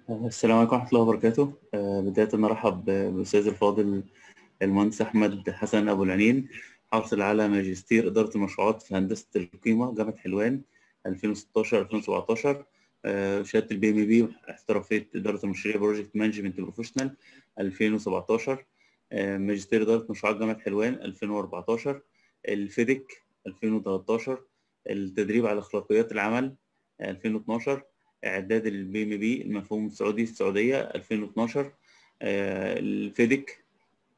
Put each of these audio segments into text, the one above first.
السلام عليكم ورحمة الله وبركاته آه، بداية نرحب بالأستاذ الفاضل المهندس أحمد حسن أبو العنين حاصل على ماجستير إدارة المشروعات في هندسة القيمة جامعة حلوان 2016 2017 آه، شهادة البي ام بي احترافية إدارة المشاريع بروجكت مانجمنت بروفيشنال 2017 آه، ماجستير إدارة مشروعات جامعة حلوان 2014 الفيديك 2013 التدريب على أخلاقيات العمل 2012 اعداد البي ام بي المفهوم السعودي السعوديه 2012 آه، الفيديك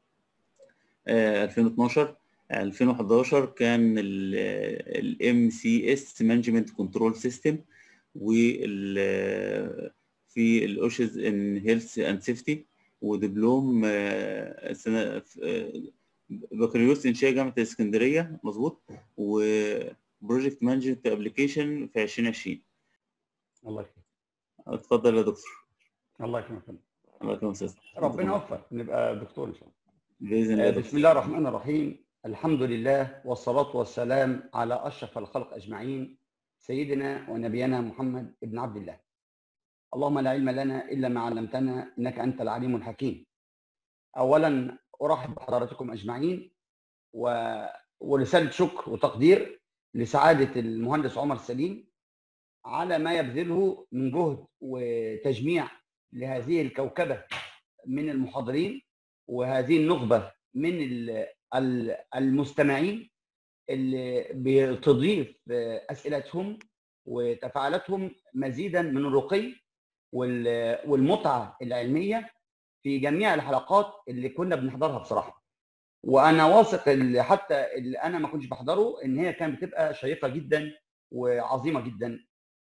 آه، 2012 2011 كان الام سي اس مانجمنت كنترول سيستم وال في الاوشز ان هيلث اند سيفتي ودبلوم آه، سنه بكالوريوس انشاء جامعه الاسكندريه مظبوط وبروجكت مانجمنت ابلكيشن في 2020 الله يكرمك اتفضل يا دكتور الله يكرمك الله يكرمك استاذ ربنا يوفقك نبقى دكتور ان شاء الله باذن الله آه، يا بسم دكتور الله الرحمن الرحيم الحمد لله والصلاة والسلام على أشرف الخلق أجمعين سيدنا ونبينا محمد بن عبد الله اللهم لا علم لنا إلا ما علمتنا إنك أنت العليم الحكيم أولا أرحب بحضراتكم أجمعين و... ورسالة شكر وتقدير لسعادة المهندس عمر سليم على ما يبذله من جهد وتجميع لهذه الكوكبة من المحاضرين وهذه النخبة من ال- ال- المستمعين اللي بتضيف أسئلتهم وتفاعلاتهم مزيدا من الرقي وال- والمتعة العلمية في جميع الحلقات اللي كنا بنحضرها بصراحة وأنا واثق اللي حتى اللي أنا ما كنتش بحضره إن هي كانت بتبقى شيقة جدا وعظيمة جدا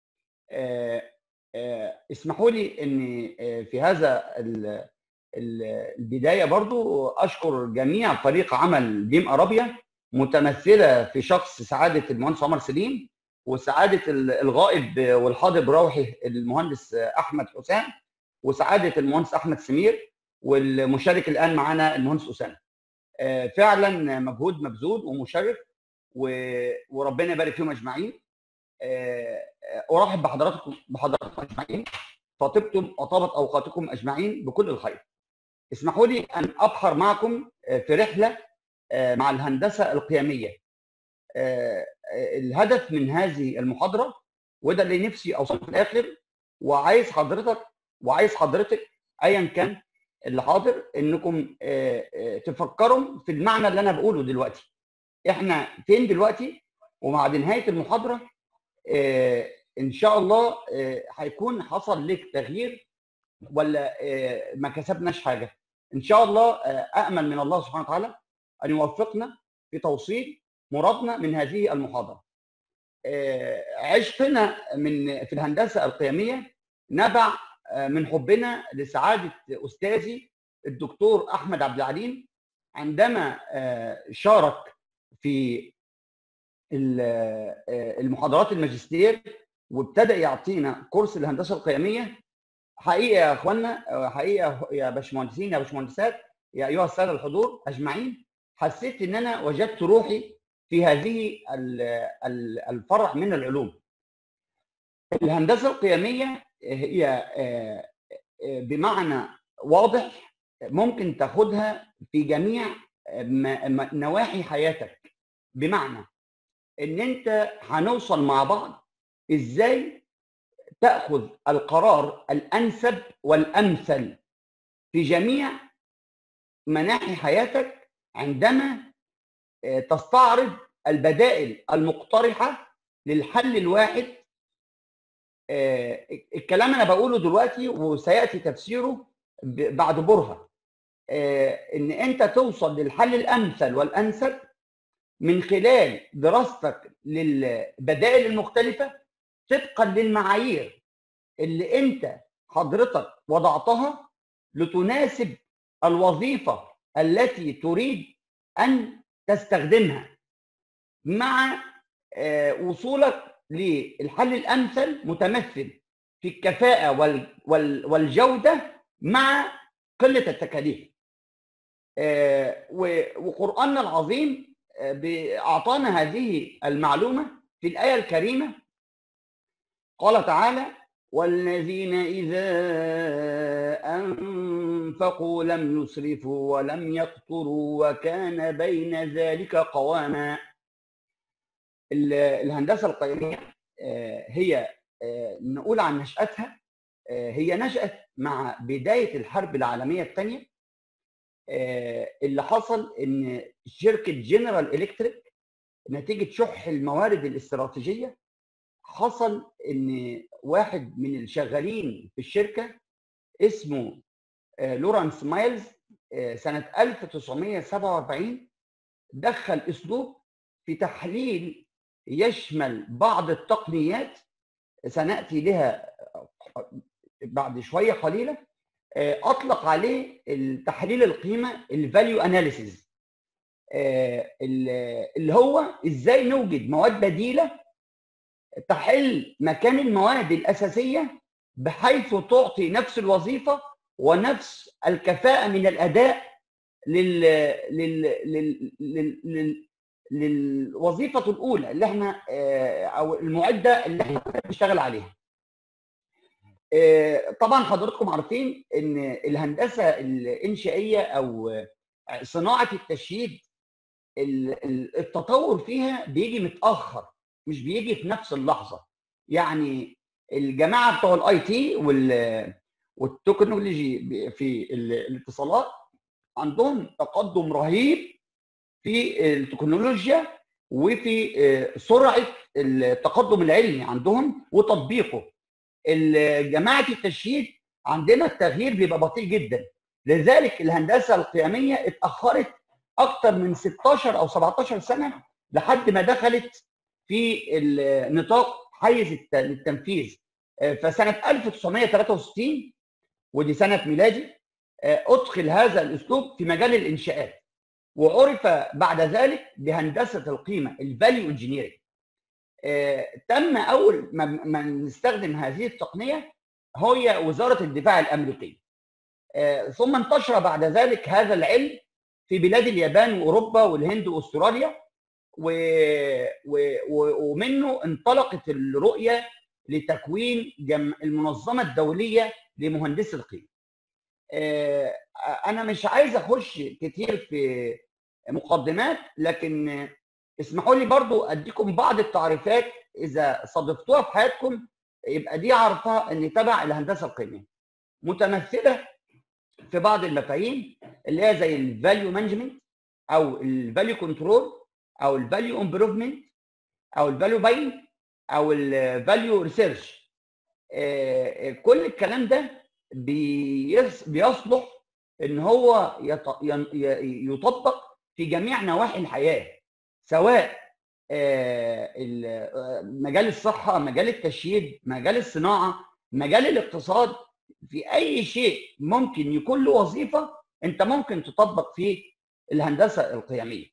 آه، آه، اسمحوا لي اني آه، في هذا ال- ال- البدايه برضو اشكر جميع فريق عمل بيم ارابيا متمثله في شخص سعاده المهندس عمر سليم وسعاده ال- الغائب والحاضر بروحه المهندس احمد حسام وسعاده المهندس احمد سمير والمشارك الان معنا المهندس اسامه آه، فعلا مجهود مبذول ومشرف و- وربنا يبارك فيهم اجمعين آه، ارحب بحضراتكم بحضراتكم اجمعين فطبتم وطابت اوقاتكم اجمعين بكل الخير. اسمحوا لي ان ابحر معكم آه، في رحله آه، مع الهندسه القيميه. آه، آه، الهدف من هذه المحاضره وده اللي نفسي اوصله في الاخر وعايز حضرتك وعايز حضرتك ايا كان اللي حاضر انكم آه، آه، تفكروا في المعنى اللي انا بقوله دلوقتي. احنا فين دلوقتي وبعد نهايه المحاضره آه، ان شاء الله آه، هيكون حصل لك تغيير ولا آه، ما كسبناش حاجه ان شاء الله آه، امل من الله سبحانه وتعالى ان يوفقنا في توصيل مرادنا من هذه المحاضره آه، عشقنا من في الهندسه القيميه نبع آه، من حبنا لسعاده استاذي الدكتور احمد عبد العليم عندما آه، شارك في ال- آه، المحاضرات الماجستير وابتدى يعطينا كورس الهندسه القيميه حقيقه يا اخوانا آه، حقيقه يا باشمهندسين يا باشمهندسات يا ايها الساده الحضور اجمعين حسيت ان انا وجدت روحي في هذه ال- ال- الفرع من العلوم. الهندسه القيميه هي آه، آه، بمعنى واضح ممكن تاخدها في جميع م- م- نواحي حياتك بمعنى ان انت هنوصل مع بعض ازاي تاخذ القرار الانسب والامثل في جميع مناحي حياتك عندما آه، تستعرض البدائل المقترحه للحل الواحد آه، الكلام انا بقوله دلوقتي وسياتي تفسيره ب- بعد برهه آه، ان انت توصل للحل الامثل والانسب من خلال دراستك للبدائل المختلفة طبقا للمعايير اللي انت حضرتك وضعتها لتناسب الوظيفة التي تريد أن تستخدمها مع آه، وصولك للحل الأمثل متمثل في الكفاءة وال- وال- والجودة مع قلة التكاليف آه، و- وقرآننا العظيم أعطانا هذه المعلومة في الآية الكريمة قال تعالى والذين إذا أنفقوا لم يسرفوا ولم يقتروا وكان بين ذلك قواما الهندسة القيمية هي نقول عن نشأتها هي نشأت مع بداية الحرب العالمية الثانية اللي حصل ان شركة جنرال الكتريك نتيجة شح الموارد الاستراتيجية حصل ان واحد من الشغالين في الشركة اسمه لورانس مايلز سنة 1947 دخل اسلوب في تحليل يشمل بعض التقنيات سناتي لها بعد شويه قليله اطلق عليه التحليل القيمه الفاليو اناليسيز اللي هو ازاي نوجد مواد بديله تحل مكان المواد الاساسيه بحيث تعطي نفس الوظيفه ونفس الكفاءه من الاداء لل لل لل, لل... لل... للوظيفه الاولى اللي احنا او المعده اللي احنا بنشتغل عليها. طبعا حضراتكم عارفين ان الهندسه الانشائيه او صناعه التشييد التطور فيها بيجي متاخر مش بيجي في نفس اللحظه. يعني الجماعه بتوع الاي تي والتكنولوجي في الاتصالات عندهم تقدم رهيب في التكنولوجيا وفي سرعه التقدم العلمي عندهم وتطبيقه. جماعه التشييد عندنا التغيير بيبقى بطيء جدا. لذلك الهندسه القيميه اتاخرت اكثر من 16 او 17 سنه لحد ما دخلت في نطاق حيز التنفيذ. فسنه 1963 ودي سنه ميلادي ادخل هذا الاسلوب في مجال الانشاءات. وعرف بعد ذلك بهندسه القيمه الفاليو انجينيرنج تم اول ما نستخدم هذه التقنيه هي وزاره الدفاع الامريكيه ثم انتشر بعد ذلك هذا العلم في بلاد اليابان واوروبا والهند واستراليا و... و... و... ومنه انطلقت الرؤيه لتكوين جم... المنظمه الدوليه لمهندسي القيمه انا مش عايز اخش كتير في مقدمات لكن اسمحوا لي برضو اديكم بعض التعريفات اذا صادفتوها في حياتكم يبقى دي عارفها ان تبع الهندسه القيميه متمثله في بعض المفاهيم اللي هي زي الفاليو مانجمنت او الفاليو كنترول او الفاليو امبروفمنت او الفاليو باين او الفاليو ريسيرش كل الكلام ده بيصلح ان هو يطبق في جميع نواحي الحياه سواء مجال الصحه مجال التشييد مجال الصناعه مجال الاقتصاد في اي شيء ممكن يكون له وظيفه انت ممكن تطبق فيه الهندسه القيميه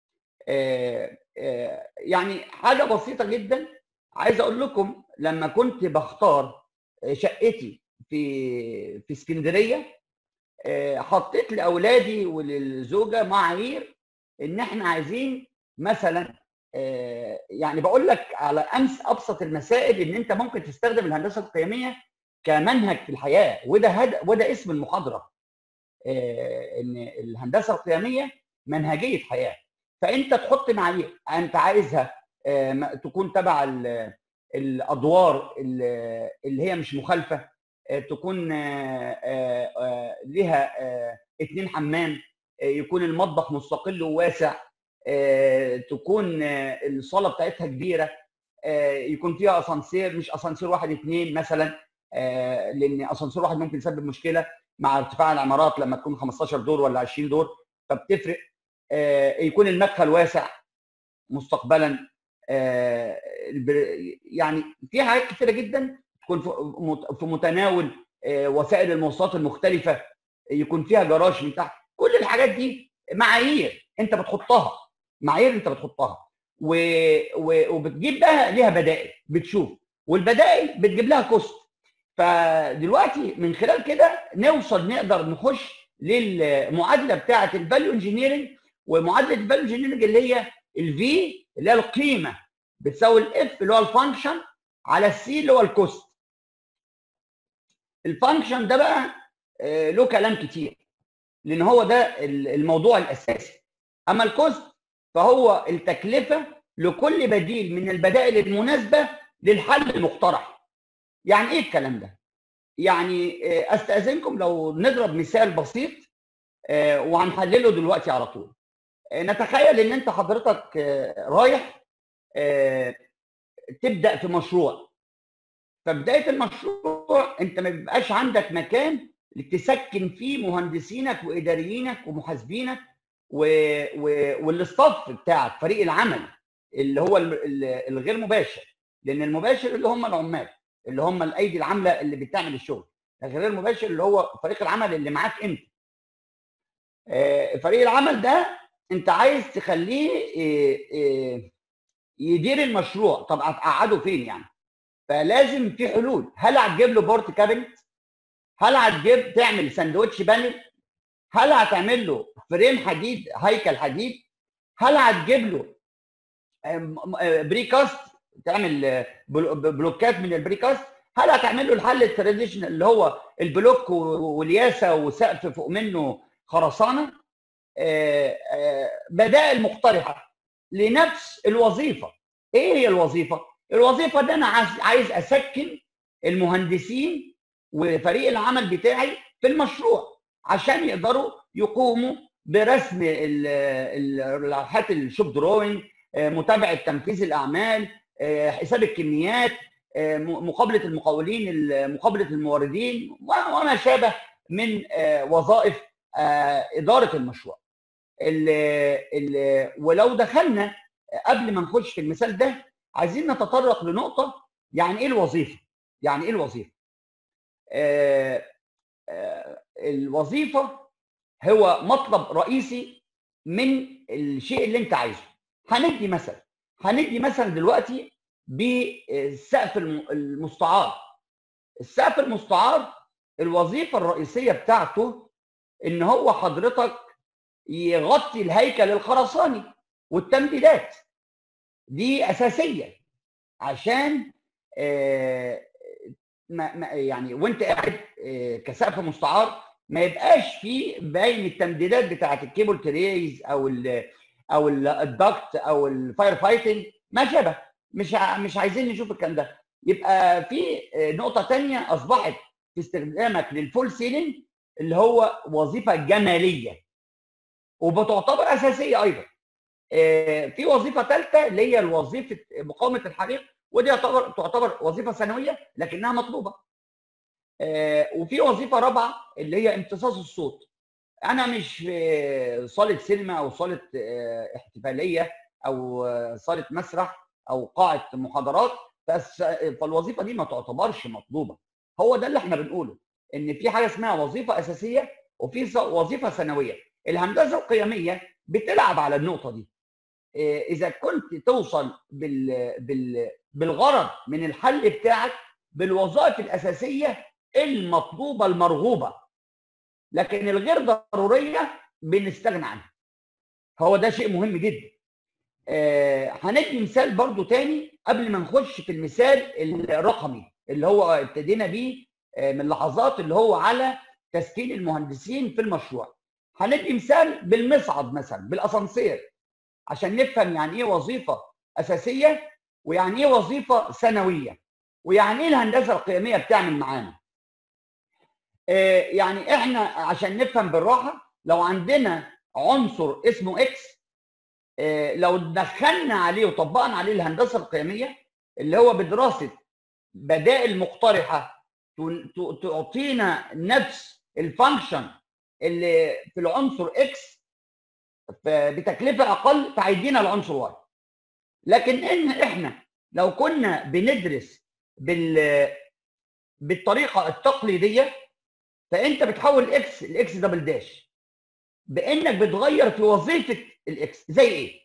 يعني حاجه بسيطه جدا عايز اقول لكم لما كنت بختار شقتي في في اسكندريه حطيت لاولادي وللزوجه معايير ان احنا عايزين مثلا يعني بقول لك على امس ابسط المسائل ان انت ممكن تستخدم الهندسه القيميه كمنهج في الحياه وده هد... وده اسم المحاضره ان الهندسه القيميه منهجيه حياه فانت تحط معايير انت عايزها تكون تبع الادوار اللي هي مش مخالفه تكون لها اثنين حمام يكون المطبخ مستقل وواسع تكون الصاله بتاعتها كبيره يكون فيها اسانسير مش اسانسير واحد اثنين مثلا لان اسانسير واحد ممكن يسبب مشكله مع ارتفاع العمارات لما تكون 15 دور ولا 20 دور فبتفرق يكون المدخل واسع مستقبلا يعني في حاجات كثيره جدا تكون في متناول وسائل المواصلات المختلفه يكون فيها جراج من تحت كل الحاجات دي معايير انت بتحطها معايير انت بتحطها و... و... وبتجيب بقى ليها بدائل بتشوف والبدائل بتجيب لها كوست فدلوقتي من خلال كده نوصل نقدر نخش للمعادله بتاعه الفاليو انجينيرنج ومعادله الفاليو انجينيرنج اللي هي الفي اللي هي القيمه بتساوي الاف اللي هو الفانكشن على السي اللي هو الكوست الفانكشن ده بقى له كلام كتير لان هو ده الموضوع الاساسي اما الكوست فهو التكلفه لكل بديل من البدائل المناسبه للحل المقترح يعني ايه الكلام ده يعني استاذنكم لو نضرب مثال بسيط وهنحلله دلوقتي على طول نتخيل ان انت حضرتك رايح تبدا في مشروع فبدايه المشروع انت ما بيبقاش عندك مكان تسكن فيه مهندسينك واداريينك ومحاسبينك و... و... والاستاف بتاعك فريق العمل اللي هو الغير مباشر لان المباشر اللي هم العمال اللي هم الايدي العامله اللي بتعمل الشغل الغير المباشر اللي هو فريق العمل اللي معاك انت فريق العمل ده انت عايز تخليه يدير المشروع طب هتقعده فين يعني فلازم في حلول هل هتجيب له بورت كابينت هل هتجيب تعمل ساندوتش بانل هل هتعمل له فريم حديد هيكل حديد هل هتجيب له بريكاست تعمل بلوكات من البريكاست هل هتعمل له الحل التراديشنال اللي هو البلوك والياسه وسقف فوق منه خرسانه بدائل مقترحه لنفس الوظيفه ايه هي الوظيفه الوظيفه ده انا عايز اسكن المهندسين وفريق العمل بتاعي في المشروع عشان يقدروا يقوموا برسم لوحات الشوب دروينج متابعه تنفيذ الاعمال حساب الكميات مقابله المقاولين مقابله الموردين وما شابه من وظائف اداره المشروع ال ال ولو دخلنا قبل ما نخش في المثال ده عايزين نتطرق لنقطه يعني ايه الوظيفه يعني ايه الوظيفه آه آه الوظيفه هو مطلب رئيسي من الشيء اللي انت عايزه هندي مثل هندي مثل دلوقتي بالسقف المستعار السقف المستعار الوظيفه الرئيسيه بتاعته ان هو حضرتك يغطي الهيكل الخرساني والتمديدات دي اساسيه عشان آه ما ما يعني وانت قاعد كسقف مستعار ما يبقاش فيه باين التمديدات بتاعت الكيبل تريز او ال او الدكت او الفاير فايتنج ما شابه مش مش عايزين نشوف الكلام ده يبقى في نقطه ثانيه اصبحت في استخدامك للفول سيلينج اللي هو وظيفه جماليه وبتعتبر اساسيه ايضا في وظيفه ثالثه اللي هي وظيفه مقاومه الحريق ودي تعتبر تعتبر وظيفه ثانويه لكنها مطلوبه وفي وظيفه رابعه اللي هي امتصاص الصوت انا مش في صاله سينما او صاله احتفاليه او صاله مسرح او قاعه محاضرات بس فالوظيفه دي ما تعتبرش مطلوبه هو ده اللي احنا بنقوله ان في حاجه اسمها وظيفه اساسيه وفي وظيفه ثانويه الهندسه القيميه بتلعب على النقطه دي اذا كنت توصل بال... بال... بالغرض من الحل بتاعك بالوظائف الاساسيه المطلوبه المرغوبه لكن الغير ضروريه بنستغنى عنها هو ده شيء مهم جدا آه هندي مثال برضو تاني قبل ما نخش في المثال الرقمي اللي هو ابتدينا بيه آه من لحظات اللي هو على تسكين المهندسين في المشروع هندي مثال بالمصعد مثلا بالاسانسير عشان نفهم يعني ايه وظيفه اساسيه ويعني ايه وظيفه ثانويه ويعني ايه الهندسه القيميه بتعمل معانا آه يعني احنا عشان نفهم بالراحه لو عندنا عنصر اسمه اكس آه لو دخلنا عليه وطبقنا عليه الهندسه القيميه اللي هو بدراسه بدائل مقترحه تعطينا نفس الفانكشن اللي في العنصر اكس بتكلفه اقل فهيدينا العنصر واي لكن ان احنا لو كنا بندرس بال بالطريقه التقليديه فانت بتحول اكس لاكس دبل داش بانك بتغير في وظيفه الاكس زي ايه؟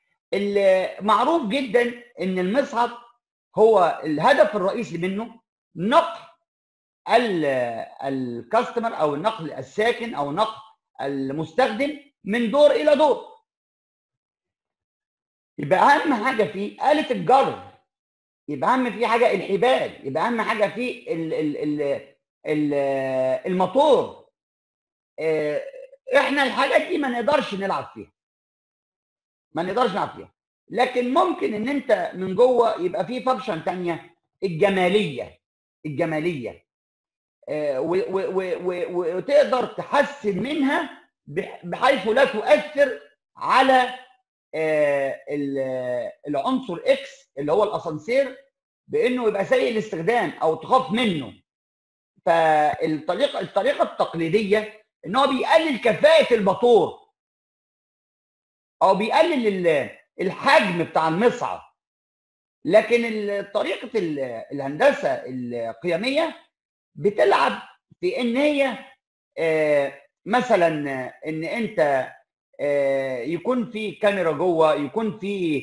المعروف جدا ان المصعد هو الهدف الرئيسي منه نقل الكاستمر او نقل الساكن او نقل المستخدم من دور الى دور يبقى اهم حاجه فيه آلة الجر يبقى اهم فيه حاجه الحبال يبقى اهم حاجه فيه ال ال ال الموتور احنا الحاجات دي ما نقدرش نلعب فيها ما نقدرش نلعب فيها لكن ممكن ان انت من جوه يبقى في فانكشن ثانيه الجماليه الجماليه وتقدر تحسن منها بحيث لا تؤثر على العنصر اكس اللي هو الاسانسير بانه يبقى سيء الاستخدام او تخاف منه فالطريقه الطريقه التقليديه ان هو بيقلل كفاءه الموتور او بيقلل الحجم بتاع المصعد لكن طريقه الهندسه القيميه بتلعب في ان هي مثلا ان انت يكون في كاميرا جوه يكون في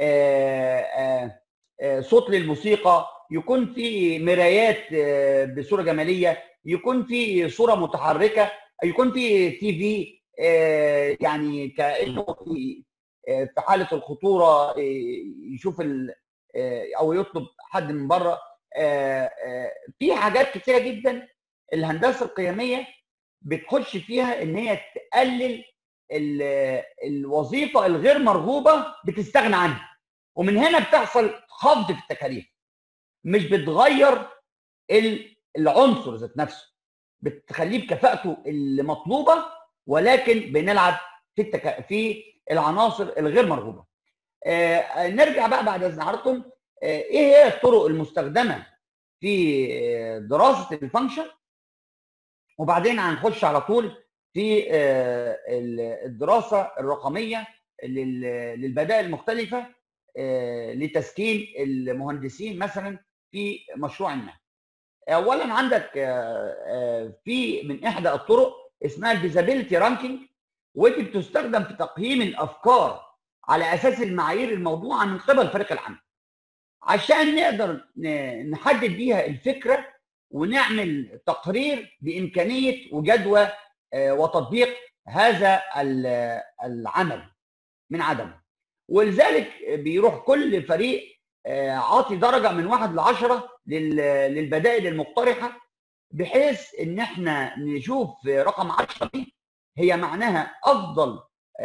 صوت للموسيقى يكون في مرايات بصوره جماليه يكون في صوره متحركه يكون في تي في يعني كانه في في حاله الخطوره يشوف او يطلب حد من بره في حاجات كتيره جدا الهندسه القيميه بتخش فيها ان هي تقلل الوظيفه الغير مرغوبه بتستغنى عنها ومن هنا بتحصل خفض في التكاليف مش بتغير العنصر ذات نفسه بتخليه بكفاءته المطلوبه ولكن بنلعب في التك... في العناصر الغير مرغوبه. آه نرجع بقى بعد اذن حضراتكم آه ايه هي الطرق المستخدمه في دراسه الفانكشن وبعدين هنخش على طول في آه الدراسه الرقميه للبدائل المختلفه لتسكين المهندسين مثلا في مشروع ما. اولا عندك في من احدى الطرق اسمها الفيزابيلتي رانكينج ودي بتستخدم في تقييم الافكار على اساس المعايير الموضوعه من قبل فريق العمل عشان نقدر نحدد بيها الفكره ونعمل تقرير بامكانيه وجدوى وتطبيق هذا العمل من عدمه ولذلك بيروح كل فريق عاطي درجه من واحد لعشره للبدائل المقترحه بحيث ان احنا نشوف رقم 10 دي هي معناها افضل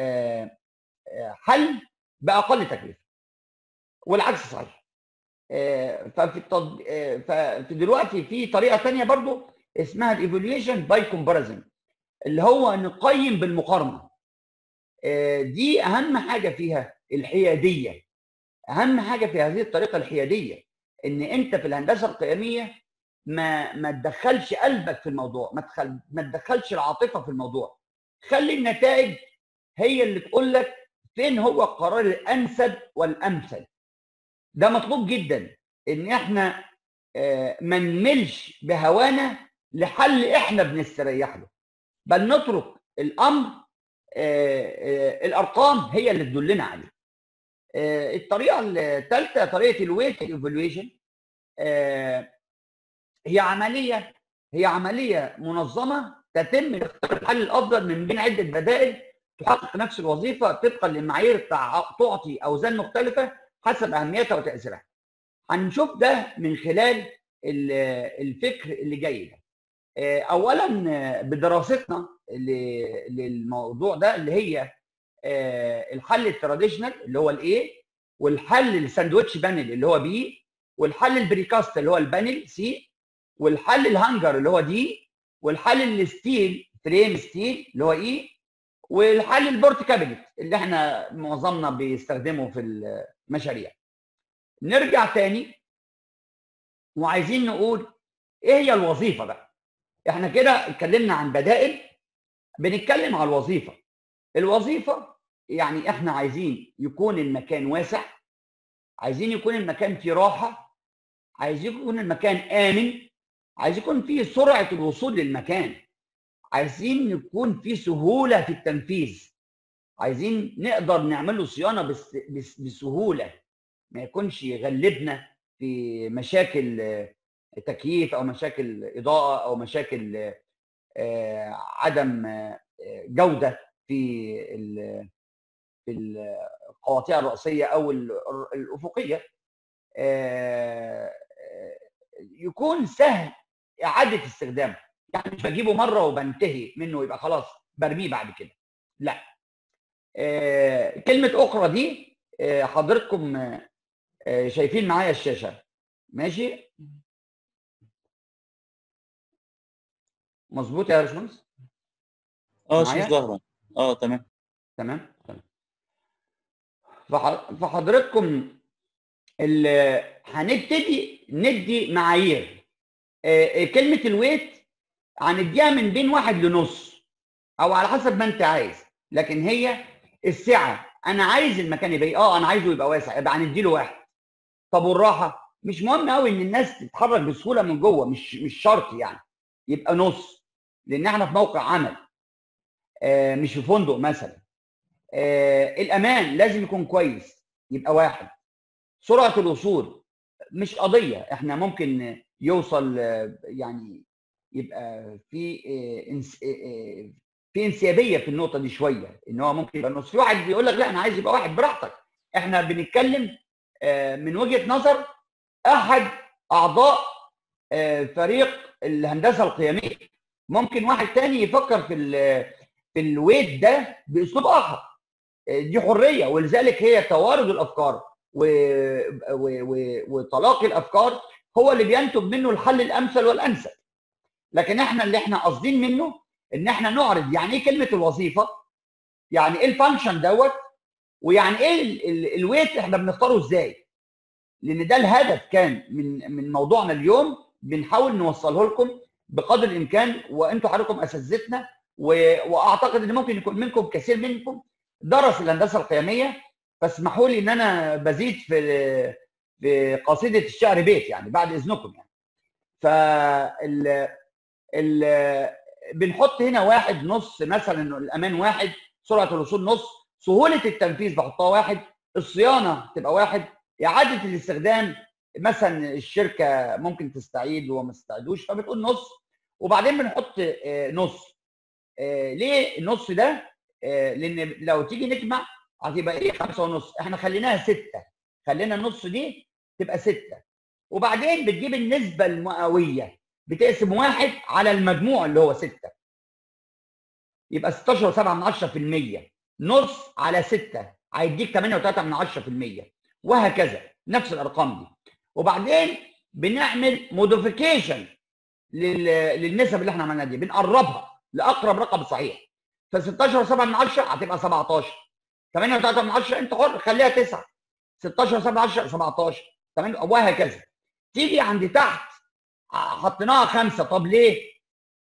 حل باقل تكلفه والعكس صحيح ففي التض... ففي دلوقتي في طريقه ثانيه برضو اسمها الايفالويشن باي كومباريزن اللي هو نقيم بالمقارنه دي اهم حاجه فيها الحياديه اهم حاجه في هذه الطريقه الحياديه ان انت في الهندسه القيميه ما ما تدخلش قلبك في الموضوع ما تخل... ما تدخلش العاطفه في الموضوع خلي النتائج هي اللي تقول لك فين هو القرار الانسب والامثل ده مطلوب جدا ان احنا ما نملش بهوانا لحل احنا بنستريح له بل نترك الامر الارقام هي اللي تدلنا عليه الطريقه الثالثه طريقه الويت ايفالويشن هي عمليه هي عمليه منظمه تتم لاختيار الحل الافضل من بين عده بدائل تحقق نفس الوظيفه طبقا لمعايير تعطي اوزان مختلفه حسب اهميتها وتاثيرها. هنشوف ده من خلال الفكر اللي جاي ده. اولا بدراستنا للموضوع ده اللي هي الحل التراديشنال اللي هو الاي والحل الساندوتش بانل اللي هو بي والحل البريكاست اللي هو البانل سي والحل الهانجر اللي هو دي والحل الستيل فريم ستيل اللي هو اي والحل البورت كابينت اللي احنا معظمنا بيستخدمه في المشاريع نرجع تاني وعايزين نقول ايه هي الوظيفه بقى احنا كده اتكلمنا عن بدائل بنتكلم على الوظيفه الوظيفه يعني احنا عايزين يكون المكان واسع عايزين يكون المكان فيه راحه عايزين يكون المكان امن عايز يكون فيه سرعه الوصول للمكان عايزين يكون فيه سهوله في التنفيذ عايزين نقدر نعمل له صيانه بس بس بسهوله ما يكونش يغلبنا في مشاكل تكييف او مشاكل اضاءه او مشاكل عدم جوده في في القواطع الرئيسيه او الافقيه يكون سهل اعاده استخدامه يعني مش بجيبه مره وبنتهي منه يبقى خلاص برميه بعد كده لا آه كلمه اخرى دي آه حضراتكم آه شايفين معايا الشاشه ماشي مظبوط يا باشمهندس اه معايا؟ شوف ظهرك اه تمام تمام تمام فح- فحضراتكم ال- هنبتدي ندي معايير آه، آه، كلمه الويت هنديها من بين واحد لنص او على حسب ما انت عايز لكن هي السعه انا عايز المكان يبقى إيه؟ اه انا عايزه يبقى واسع يبقى هنديله واحد طب والراحه مش مهم قوي ان الناس تتحرك بسهوله من جوه مش مش شرط يعني يبقى نص لان احنا في موقع عمل آه، مش في فندق مثلا آه، الامان لازم يكون كويس يبقى واحد سرعه الوصول مش قضيه احنا ممكن يوصل آه، يعني يبقى في آه، انس- آه، آه، في انسيابيه في النقطه دي شويه ان هو ممكن يبقى نص في واحد بيقول لك لا انا عايز يبقى واحد براحتك احنا بنتكلم آه، من وجهه نظر احد اعضاء آه، فريق الهندسه القيميه ممكن واحد تاني يفكر في ال- في الويت ده باسلوب اخر آه، دي حريه ولذلك هي توارد الافكار و... و... و... وتلاقي الافكار هو اللي بينتج منه الحل الامثل والانسب لكن احنا اللي احنا قاصدين منه ان احنا نعرض يعني ايه كلمه الوظيفه يعني ايه الفانكشن دوت ويعني ايه ال- ال- الويت احنا بنختاره ازاي لان ده الهدف كان من من موضوعنا اليوم بنحاول نوصله لكم بقدر الامكان وانتم حضراتكم اساتذتنا و- واعتقد ان ممكن يكون منكم كثير منكم درس الهندسه القيميه فاسمحوا لي ان انا بزيد في في قصيده الشعر بيت يعني بعد اذنكم يعني فال ال بنحط هنا واحد نص مثلا الامان واحد سرعه الوصول نص سهوله التنفيذ بحطها واحد الصيانه تبقى واحد اعاده الاستخدام مثلا الشركه ممكن تستعيد وما تستعيدوش فبتقول نص وبعدين بنحط آه، نص آه، ليه النص ده؟ آه، لان لو تيجي نجمع هتبقى ايه خمسة ونص احنا خليناها ستة خلينا النص دي تبقى ستة وبعدين بتجيب النسبة المئوية بتقسم واحد على المجموع اللي هو ستة يبقى 16 و7 من 10% نص على 6 هيديك 8 و3 من 10% وهكذا نفس الارقام دي وبعدين بنعمل موديفيكيشن للنسب اللي احنا عملناها دي بنقربها لاقرب رقم صحيح ف 16 و7 من 10 هتبقى 17 8 و3 من 10 انت حر خليها 9 16 و7 من 10 17 8 وهكذا تيجي عند تحت حطيناها خمسه طب ليه؟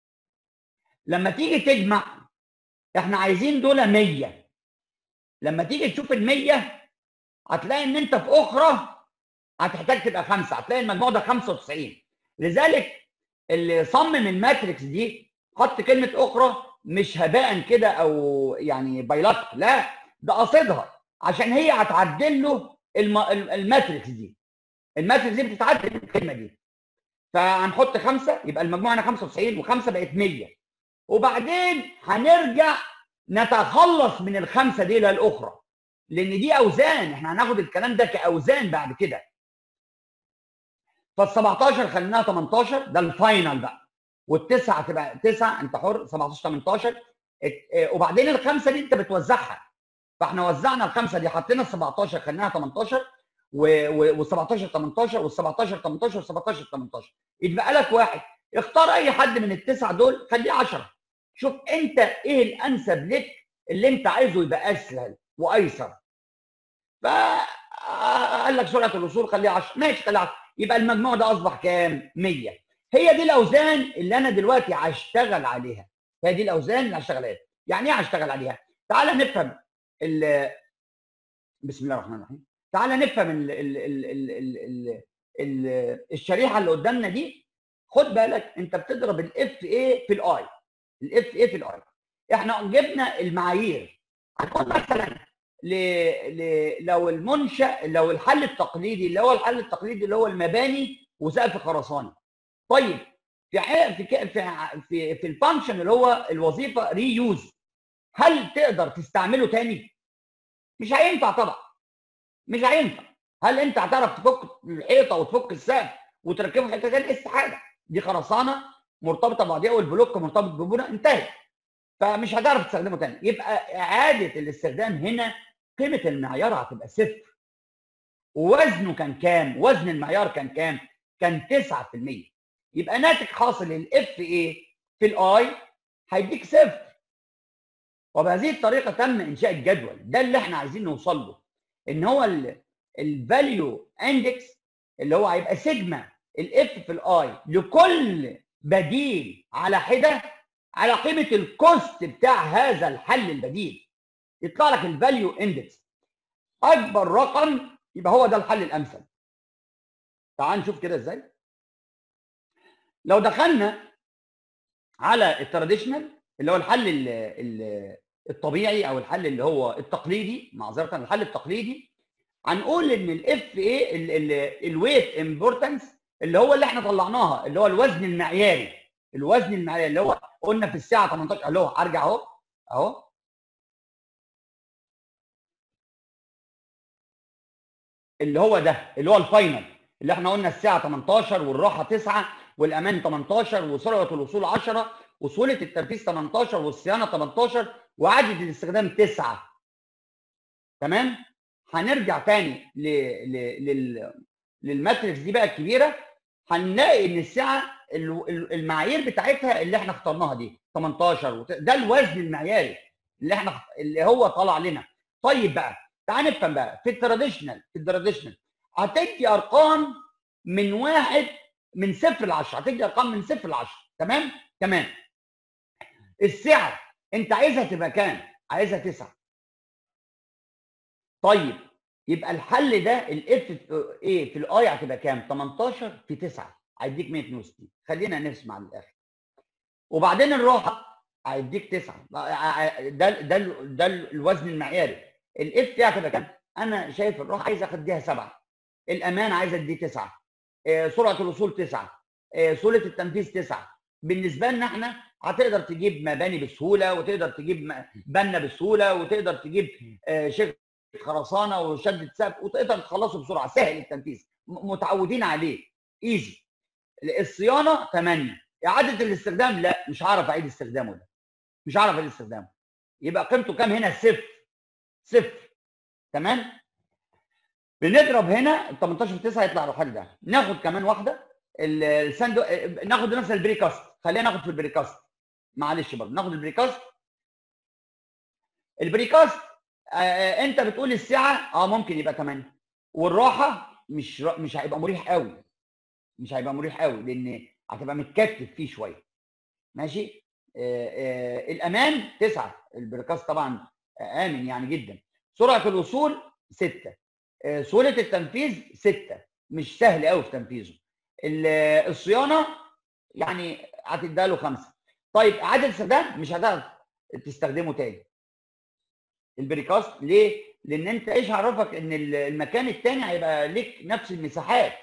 لما تيجي تجمع احنا عايزين دول 100 لما تيجي تشوف ال 100 هتلاقي ان انت في اخرى هتحتاج تبقى خمسه هتلاقي المجموع ده 95 لذلك اللي صمم الماتريكس دي حط كلمه اخرى مش هباء كده او يعني بايلات لا ده قاصدها عشان هي هتعدل له الم... الماتريكس دي الماتريكس دي بتتعدل الكلمه دي فهنحط خمسه يبقى المجموع هنا 95 وخمسه بقت 100 وبعدين هنرجع نتخلص من الخمسه دي للاخرى لان دي اوزان احنا هناخد الكلام ده كاوزان بعد كده فال 17 خليناها 18 ده الفاينل بقى والتسعه تبقى 9 انت حر 17 18 وبعدين الخمسه دي انت بتوزعها فاحنا وزعنا الخمسه دي حطينا ال 17 خليناها 18 وال 17 18 وال 17 18 وال 17 18 يتبقى لك واحد اختار اي حد من التسعه دول خليه 10 شوف انت ايه الانسب لك اللي انت عايزه يبقى اسهل وايسر فقال لك سرعه الوصول خليها 10 ماشي خليها 10 يبقى المجموع ده اصبح كام 100 هي دي الاوزان اللي انا دلوقتي هشتغل عليها هي دي الاوزان اللي هشتغل عليها يعني ايه هشتغل عليها تعال نفهم ال بسم الله الرحمن الرحيم تعال نفهم ال ال ال ال ال ال ال الشريحه اللي قدامنا دي خد بالك انت بتضرب الاف اي في الاي الاف اي في الاي احنا جبنا المعايير هنقول مثلا ل... ل... لو المنشا لو الحل التقليدي اللي هو الحل التقليدي اللي هو المباني وسقف خرساني طيب في ح... في ك... في في, في الفانكشن اللي هو الوظيفه ري يوز هل تقدر تستعمله تاني؟ مش هينفع طبعا مش هينفع هل انت هتعرف تفك الحيطه وتفك السقف وتركبه في حته ثانيه؟ استحاله دي خرسانه مرتبطه ببعضيها والبلوك مرتبط ببنى انتهت فمش هتعرف تستخدمه تاني يبقى اعاده الاستخدام هنا قيمه المعيار هتبقى صفر ووزنه كان كام؟ وزن المعيار كان كام؟ كان 9% يبقى ناتج حاصل الاف ايه في الاي هيديك صفر وبهذه الطريقه تم انشاء الجدول ده اللي احنا عايزين نوصل له ان هو الفاليو اندكس اللي هو هيبقى سيجما الاف في الاي لكل بديل على حده على قيمه الكوست بتاع هذا الحل البديل يطلع لك الفاليو اندكس اكبر رقم يبقى هو ده الحل الامثل تعال نشوف كده ازاي لو دخلنا على التراديشنال اللي هو الحل ال ال الطبيعي او الحل اللي هو التقليدي معذره الحل التقليدي هنقول ان الاف ايه الويت امبورتنس اللي هو اللي احنا طلعناها اللي هو الوزن المعياري الوزن المعياري اللي هو قلنا في الساعه 18 اللي هو ارجع اهو اهو اللي هو ده اللي هو الفاينل اللي احنا قلنا الساعه 18 والراحه 9 والامان 18 وسرعه الوصول 10 وسهوله التنفيذ 18 والصيانه 18 وعدد الاستخدام 9 تمام هنرجع تاني ل... ل... لل... للماتريكس دي بقى الكبيره هنلاقي ان الساعه المعايير بتاعتها اللي احنا اخترناها دي 18 وت... ده الوزن المعياري اللي احنا اللي هو طلع لنا طيب بقى تعال نفهم بقى في التراديشنال في التراديشنال هتدي ارقام من واحد من صفر ل 10 هتدي ارقام من صفر ل 10 تمام تمام السعر انت عايزها تبقى كام عايزها 9 طيب يبقى الحل ده الاف ايه في الاي هتبقى كام 18 في 9 هيديك 162 خلينا نسمع للاخر وبعدين الراحه هيديك 9 ده ده ده الوزن المعياري الاف فيها هتبقى كام انا شايف الراحه عايز اديها 7 الامان عايز اديه 9 سرعه الوصول 9 سهوله التنفيذ 9 بالنسبه لنا احنا هتقدر تجيب مباني بسهوله وتقدر تجيب بنا بسهوله وتقدر تجيب شركه خرسانه وشده سقف وتقدر تخلصه بسرعه سهل التنفيذ متعودين عليه ايزي الصيانه 8 اعاده الاستخدام لا مش هعرف اعيد استخدامه ده مش هعرف اعيد استخدامه يبقى قيمته كام هنا صفر صفر تمام بنضرب هنا ال 18 في 9 يطلع الحل ده ناخد كمان واحده الساندو ناخد مثلا البريكاست خلينا ناخد في البريكاست معلش برضه ناخد البريكاست البريكاست آه انت بتقول السعه اه ممكن يبقى 8 والراحه مش مش هيبقى مريح قوي مش هيبقى مريح قوي لان هتبقى متكتف فيه شويه ماشي آه آه الامان 9 البريكاست طبعا امن يعني جدا سرعه الوصول 6 سهوله التنفيذ 6 مش سهل قوي في تنفيذه الصيانه يعني هتديها له خمسه طيب اعاده استخدام مش هتعرف تستخدمه تاني البريكاست ليه؟ لان انت ايش عرفك ان المكان الثاني هيبقى ليك نفس المساحات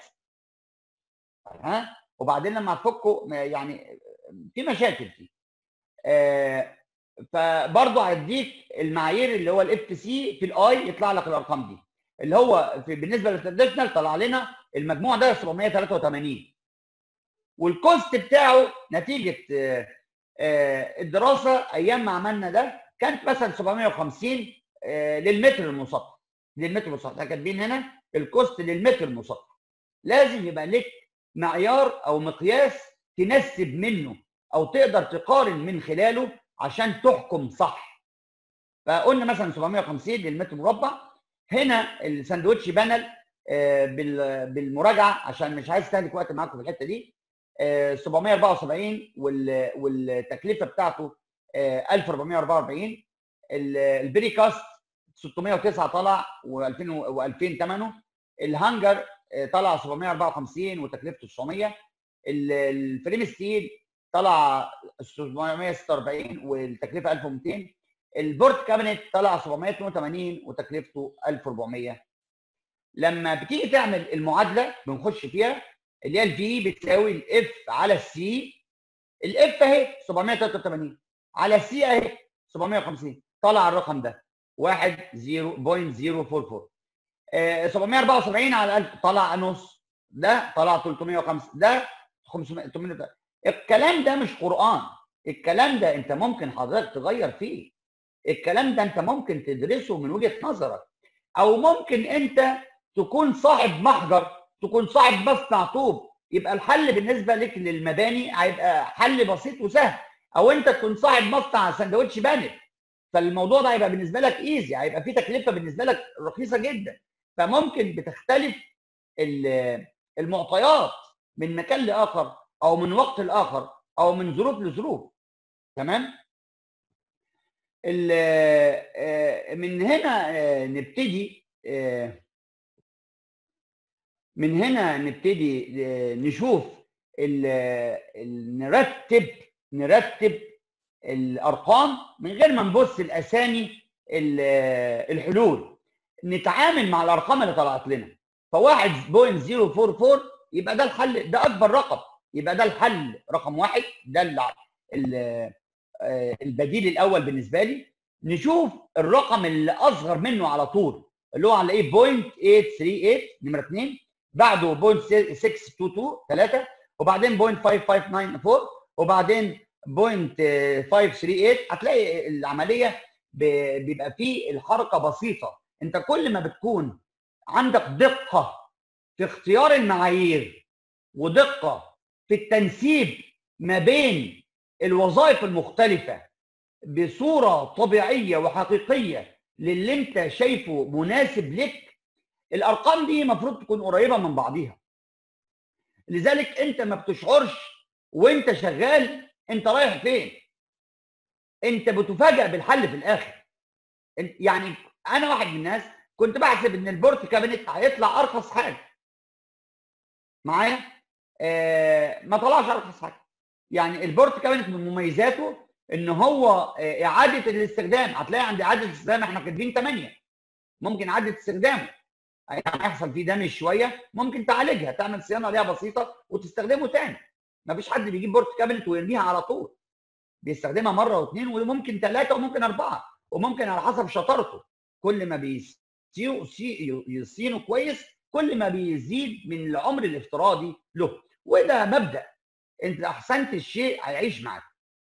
ها وبعدين لما هتفكه يعني في مشاكل فيه آه فبرضه هيديك المعايير اللي هو الاف سي في الاي يطلع لك الارقام دي اللي هو في بالنسبه للتراديشنال طلع لنا المجموع ده 783 والكوست بتاعه نتيجه الدراسه ايام ما عملنا ده كانت مثلا 750 للمتر المسطح للمتر المسطح احنا كاتبين هنا الكوست للمتر المسطح لازم يبقى لك معيار او مقياس تنسب منه او تقدر تقارن من خلاله عشان تحكم صح فقلنا مثلا 750 للمتر مربع هنا الساندوتش بانل بالمراجعه عشان مش عايز استهلك وقت معاكم في الحته دي 774 والتكلفه بتاعته 1444 البريكاست 609 طلع و2000 و2000 ثمنه الهانجر طلع 754 وتكلفته 900 الفريم ستيل طلع 746 والتكلفه 1200 البورت كابينت طلع 782 وتكلفته 1400 لما بتيجي تعمل المعادله بنخش فيها اللي هي الفي بتساوي الاف على السي الاف اهي 783 على السي اهي 750 طلع الرقم ده 1 0.044 آه 774 على 1000 طلع نص ده طلع 305 ده 500 800 الكلام ده مش قران الكلام ده انت ممكن حضرتك تغير فيه الكلام ده انت ممكن تدرسه من وجهه نظرك او ممكن انت تكون صاحب محجر تكون صاحب مصنع طوب يبقى الحل بالنسبه لك للمباني هيبقى حل بسيط وسهل او انت تكون صاحب مصنع سندوتش بانت فالموضوع ده هيبقى بالنسبه لك ايزي هيبقى فيه تكلفه بالنسبه لك رخيصه جدا فممكن بتختلف المعطيات من مكان لاخر او من وقت لاخر او من ظروف لظروف تمام من هنا نبتدي من هنا نبتدي نشوف نرتب نرتب الارقام من غير ما نبص الاسامي الحلول نتعامل مع الارقام اللي طلعت لنا ف1.044 يبقى ده الحل ده اكبر رقم يبقى ده الحل رقم واحد ده البديل الاول بالنسبه لي نشوف الرقم اللي اصغر منه على طول اللي هو على ايه 0.838 نمره 2 بعده 0.622 3 وبعدين 0.5594 وبعدين 0.538 هتلاقي العمليه بيبقى فيه الحركه بسيطه انت كل ما بتكون عندك دقه في اختيار المعايير ودقه في التنسيب ما بين الوظائف المختلفه بصوره طبيعيه وحقيقيه للي انت شايفه مناسب لك الارقام دي المفروض تكون قريبه من بعضيها لذلك انت ما بتشعرش وانت شغال انت رايح فين انت بتفاجئ بالحل في الاخر يعني انا واحد من الناس كنت بحسب ان البورت كابينت هيطلع ارخص حاجه معايا آه ما طلعش ارخص حاجه يعني البورت كابينت من مميزاته ان هو آه اعاده الاستخدام هتلاقي عند اعاده الاستخدام احنا كاتبين 8 ممكن اعاده استخدامه هيحصل فيه دمج شويه ممكن تعالجها تعمل صيانه عليها بسيطه وتستخدمه تاني ما فيش حد بيجيب بورت كابينت ويرميها على طول بيستخدمها مره واثنين وممكن ثلاثه وممكن اربعه وممكن على حسب شطارته كل ما بيصينه كويس كل ما بيزيد من العمر الافتراضي له وده مبدا انت احسنت الشيء هيعيش معاك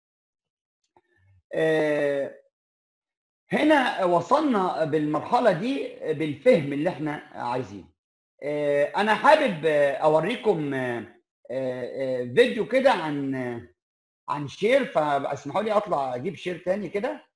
آه هنا وصلنا بالمرحله دي بالفهم اللي احنا عايزينه آه انا حابب اوريكم آه فيديو كده عن عن شير فاسمحوا لي اطلع اجيب شير تاني كده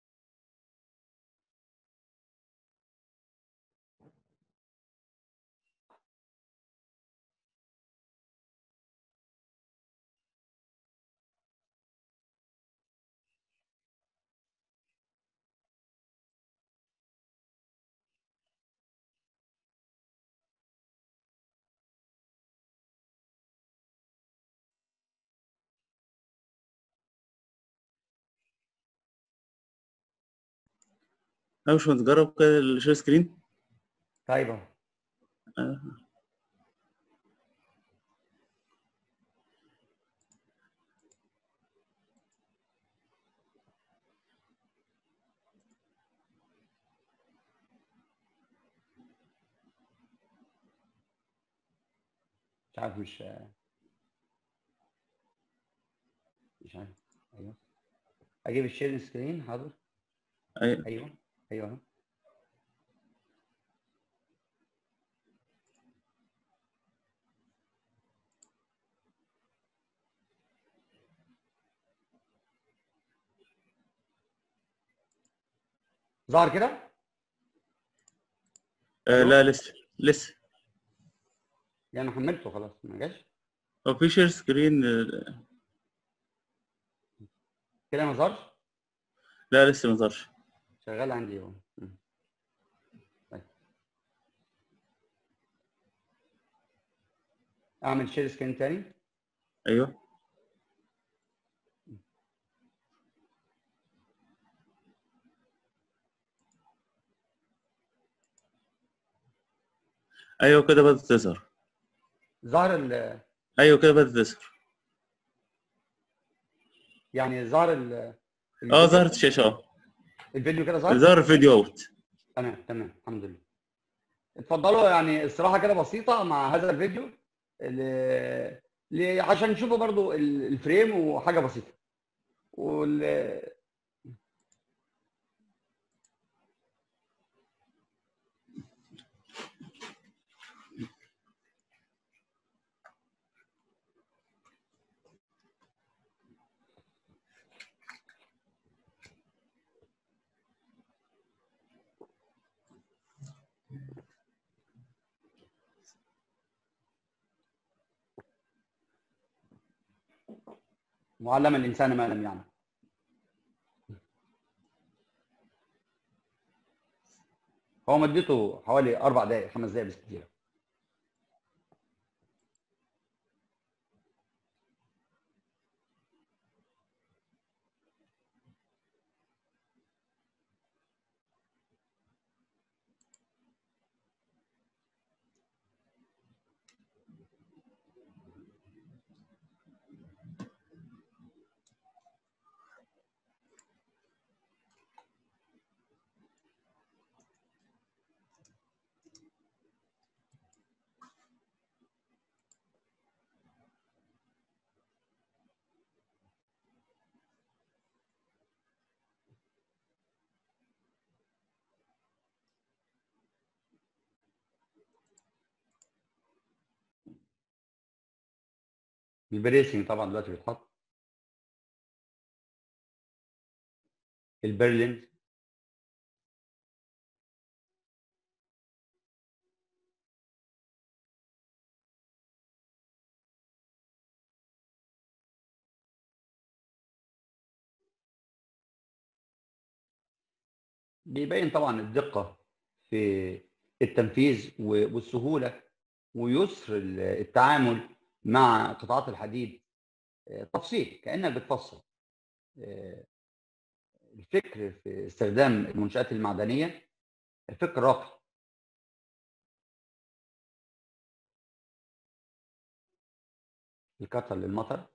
أنا مش متجرب كده الشير سكرين طيب اهو آه. مش عارف مش مش عارف ايوه اجيب الشير سكرين حاضر أيوة. ايوه ايوه ظهر كده آه لا لسه لسه يعني انا حملته خلاص ما جاش هو في شير سكرين آه، كده ما ظهرش لا لسه ما ظهرش شغال عندي اهو مم. طيب. اعمل شير سكرين تاني ايوه ايوه كده بدأت تظهر ظهر ال ايوه كده بدأت تظهر يعني ظهر ال اه الفيديو- ظهرت الشاشة اه الفيديو كده ظهر ظهر الفيديو اوت تمام تمام الحمد لله اتفضلوا يعني الصراحه كده بسيطه مع هذا الفيديو ل- ل- عشان نشوفوا برضو ال- الفريم وحاجه بسيطه وال... وعلم الانسان ما لم يعلم هو مدته حوالي اربع دقائق خمس دقائق بس كتير البريسنج طبعا دلوقتي بيتحط البرلين بيبين طبعا الدقة في التنفيذ و- والسهولة ويسر ال- التعامل مع قطاعات الحديد آه، تفصيل كأنك بتفصل آه، الفكر في استخدام المنشآت المعدنية فكر راقي الكتر للمطر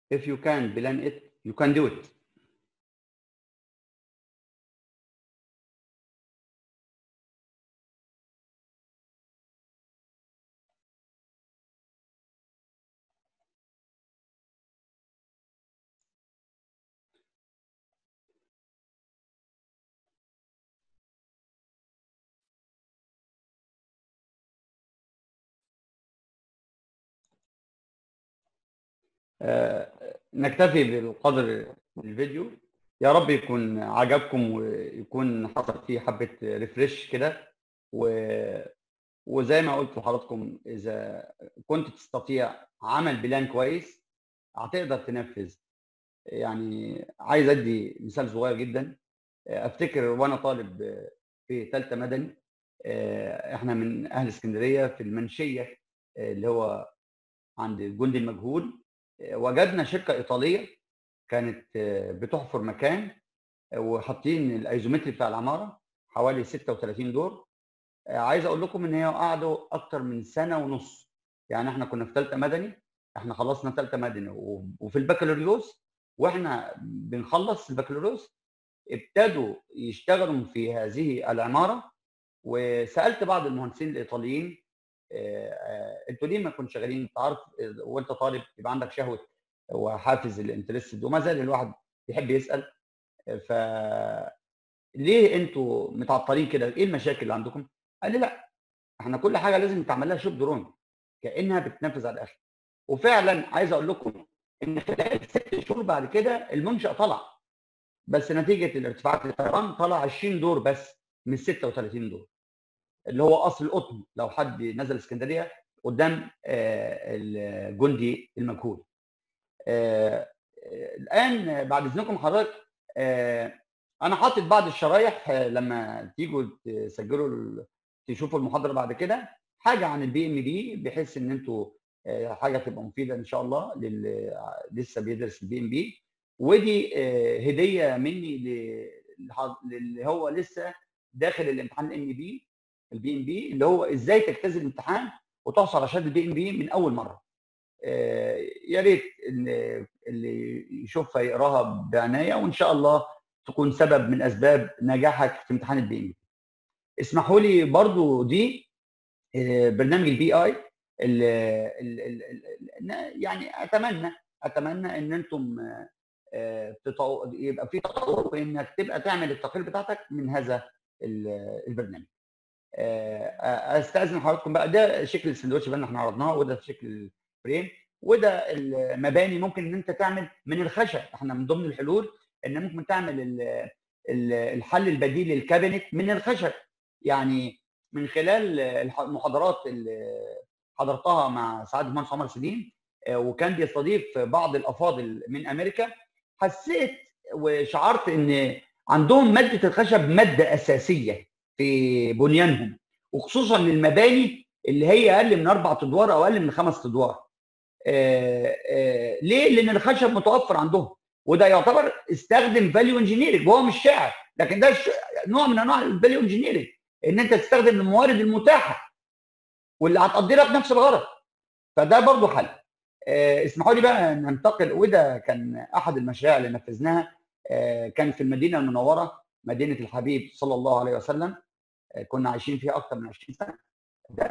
if you can plan it you can do it آه، نكتفي بالقدر الفيديو يا رب يكون عجبكم ويكون حصل فيه حبه ريفرش كده و... وزي ما قلت لحضراتكم اذا كنت تستطيع عمل بلان كويس هتقدر تنفذ يعني عايز ادي مثال صغير جدا افتكر وانا طالب في ثالثه مدني احنا من اهل اسكندريه في المنشيه اللي هو عند الجندي المجهول وجدنا شركه ايطاليه كانت بتحفر مكان وحاطين الايزومتري بتاع العماره حوالي 36 دور عايز اقول لكم ان هي قعدوا اكتر من سنه ونص يعني احنا كنا في ثالثه مدني احنا خلصنا ثالثه مدني وفي البكالوريوس واحنا بنخلص البكالوريوس ابتدوا يشتغلوا في هذه العماره وسالت بعض المهندسين الايطاليين انتوا ليه ما كنتوا شغالين انت عارف وانت طالب يبقى عندك شهوه وحافز الانترست وما زال الواحد يحب يسال ف ليه انتوا متعطلين كده ايه المشاكل اللي عندكم قال لي لا احنا كل حاجه لازم تعمل لها شوب درون كانها بتنفذ على الاخر وفعلا عايز اقول لكم ان خلال ست شهور بعد كده المنشا طلع بس نتيجه الارتفاعات الطيران طلع 20 دور بس من 36 دور اللي هو قصر القطن لو حد نزل اسكندريه قدام الجندي المجهول الان بعد اذنكم حضرتك انا حاطط بعض الشرايح لما تيجوا تسجلوا تشوفوا المحاضره بعد كده حاجه عن البي ام بي بحيث ان انتوا حاجه تبقى مفيده ان شاء الله للي لسه بيدرس البي ام بي ودي هديه مني للي هو لسه داخل الامتحان الام بي البي ام بي اللي هو ازاي تجتاز الامتحان وتحصل على شهاده البي ام بي من اول مره يا ريت اللي يشوفها يقراها بعنايه وان شاء الله تكون سبب من اسباب نجاحك في امتحان البي ام بي اسمحوا لي برضو دي برنامج البي اي يعني اتمنى اتمنى ان انتم يبقى في تطور انك تبقى تعمل التقرير بتاعتك من هذا البرنامج استاذن حضراتكم بقى ده شكل السندوتش اللي احنا عرضناه وده شكل الفريم وده المباني ممكن ان انت تعمل من الخشب احنا من ضمن الحلول ان ممكن تعمل الحل البديل للكابينت من الخشب يعني من خلال المحاضرات اللي حضرتها مع سعاده المهندس عمر سليم وكان بيستضيف بعض الافاضل من امريكا حسيت وشعرت ان عندهم ماده الخشب ماده اساسيه في بنيانهم وخصوصا للمباني اللي هي اقل من اربع ادوار او اقل من خمس ادوار. آآ آآ ليه؟ لان الخشب متوفر عندهم وده يعتبر استخدم فاليو انجينيرنج وهو مش شاعر لكن ده نوع من انواع الفاليو انجينيرنج ان انت تستخدم الموارد المتاحه واللي هتقضي لك نفس الغرض فده برضه حل. اسمحوا لي بقى ننتقل وده كان احد المشاريع اللي نفذناها كان في المدينه المنوره مدينه الحبيب صلى الله عليه وسلم كنا عايشين فيها اكثر من 20 سنه ده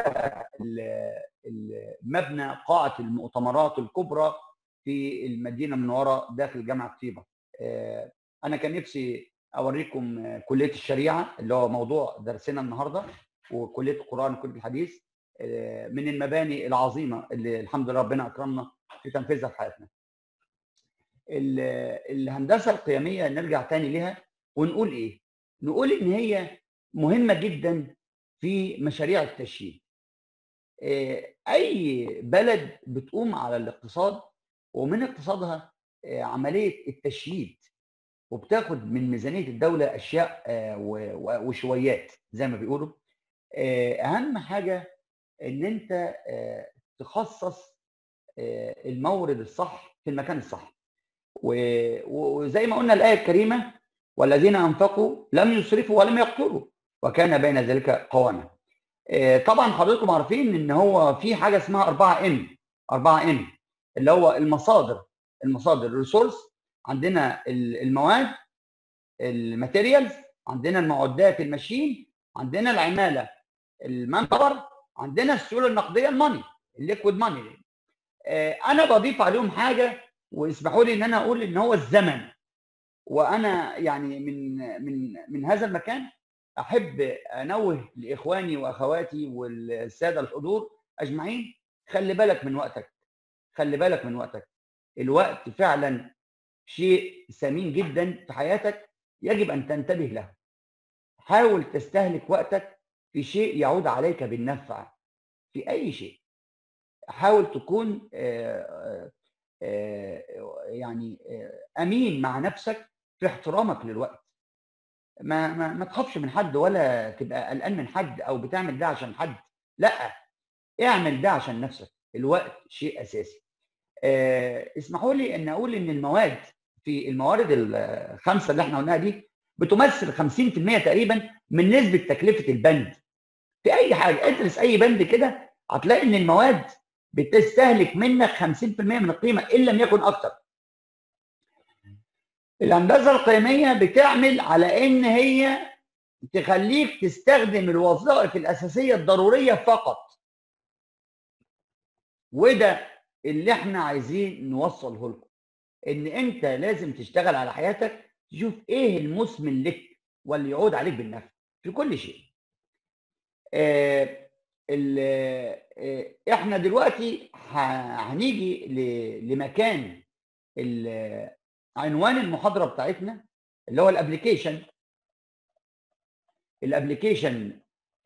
المبنى قاعه المؤتمرات الكبرى في المدينه المنوره داخل جامعه طيبه انا كان نفسي اوريكم كليه الشريعه اللي هو موضوع درسنا النهارده وكليه القران وكليه الحديث من المباني العظيمه اللي الحمد لله ربنا اكرمنا في تنفيذها في حياتنا الهندسه القيميه نرجع تاني لها ونقول ايه نقول ان هي مهمه جدا في مشاريع التشييد اي بلد بتقوم على الاقتصاد ومن اقتصادها عمليه التشييد وبتاخد من ميزانيه الدوله اشياء وشويات زي ما بيقولوا اهم حاجه ان انت تخصص المورد الصح في المكان الصح وزي ما قلنا الايه الكريمه والذين انفقوا لم يسرفوا ولم يقتروا وكان بين ذلك قواما طبعا حضراتكم عارفين ان هو في حاجه اسمها 4 ام 4 ام اللي هو المصادر المصادر الريسورس عندنا المواد الماتيريالز عندنا المعدات الماشين عندنا العماله المان باور عندنا السيوله النقديه الماني الليكويد ماني انا بضيف عليهم حاجه واسمحوا لي ان انا اقول ان هو الزمن وانا يعني من من من هذا المكان احب انوه لاخواني واخواتي والساده الحضور اجمعين خلي بالك من وقتك خلي بالك من وقتك الوقت فعلا شيء ثمين جدا في حياتك يجب ان تنتبه له حاول تستهلك وقتك في شيء يعود عليك بالنفع في اي شيء حاول تكون يعني امين مع نفسك في احترامك للوقت ما ما, ما تخافش من حد ولا تبقى قلقان من حد او بتعمل ده عشان حد لا اعمل ده عشان نفسك الوقت شيء اساسي اسمحوا لي ان اقول ان المواد في الموارد الخمسه اللي احنا قلناها دي بتمثل 50% تقريبا من نسبه تكلفه البند في اي حاجه ادرس اي بند كده هتلاقي ان المواد بتستهلك منك 50% من القيمه ان لم يكن اكثر الهندسه القيميه بتعمل على ان هي تخليك تستخدم الوظائف الاساسيه الضروريه فقط وده اللي احنا عايزين نوصله لكم ان انت لازم تشتغل على حياتك تشوف ايه المثمن لك واللي يعود عليك بالنفع في كل شيء آه آه احنا دلوقتي هنيجي لمكان عنوان المحاضره بتاعتنا اللي هو الابلكيشن الابلكيشن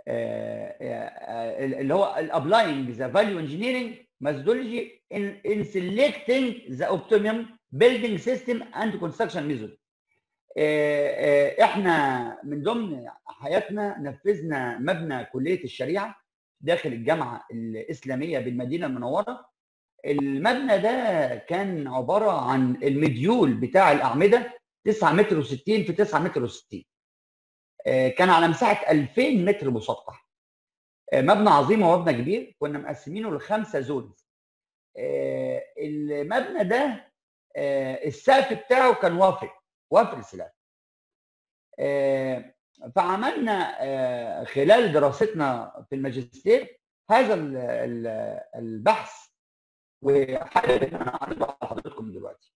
اللي هو الابلاينج ذا فاليو انجينيرنج methodology in, in selecting the optimum building system and construction method. احنا من ضمن حياتنا نفذنا مبنى كليه الشريعه داخل الجامعه الاسلاميه بالمدينه المنوره. المبنى ده كان عباره عن المديول بتاع الاعمده 9 متر و60 في 9 متر و60. كان على مساحه 2000 متر مسطح. مبنى عظيم ومبنى كبير كنا مقسمينه لخمسه زونز المبنى ده السقف بتاعه كان وافر وافر سلاح فعملنا خلال دراستنا في الماجستير هذا البحث وحابب ان انا اعرضه على حضراتكم دلوقتي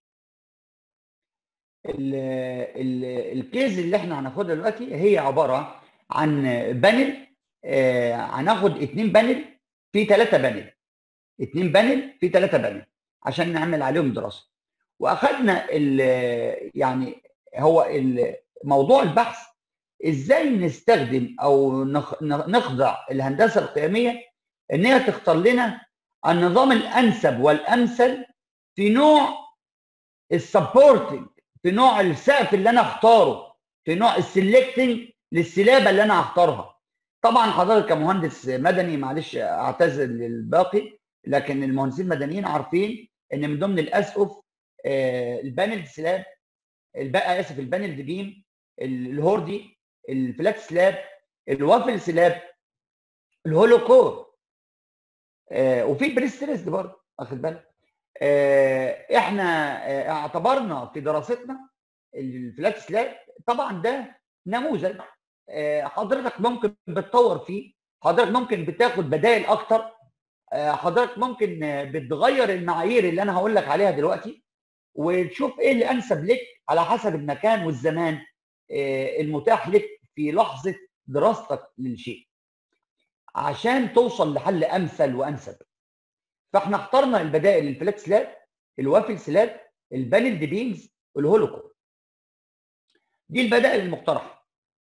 الكيز اللي احنا هناخدها دلوقتي هي عباره عن بانل آه هناخد اتنين بانل في ثلاثة بانل اتنين بانل في ثلاثة بانل عشان نعمل عليهم دراسة واخدنا يعني هو موضوع البحث ازاي نستخدم او نخضع الهندسة القيمية ان هي تختار لنا النظام الانسب والامثل في نوع السبورتنج في نوع السقف اللي انا اختاره في نوع السلكتنج للسلابه اللي انا هختارها طبعا حضرتك كمهندس مدني معلش اعتذر للباقي لكن المهندسين المدنيين عارفين ان من ضمن الاسقف البانل سلاب البقى اسف البانل بيم الهوردي الفلات سلاب الوافل سلاب الهولو كور وفي بريستريس برضه واخد بالك احنا اعتبرنا في دراستنا الفلات سلاب طبعا ده نموذج حضرتك ممكن بتطور فيه حضرتك ممكن بتاخد بدائل اكتر حضرتك ممكن بتغير المعايير اللي انا هقول لك عليها دلوقتي وتشوف ايه اللي انسب لك على حسب المكان والزمان المتاح لك في لحظه دراستك للشيء عشان توصل لحل امثل وانسب فاحنا اخترنا البدائل الفلات سلاب الوافل سلاب البانل دي بيمز الهولوكور دي البدائل المقترحه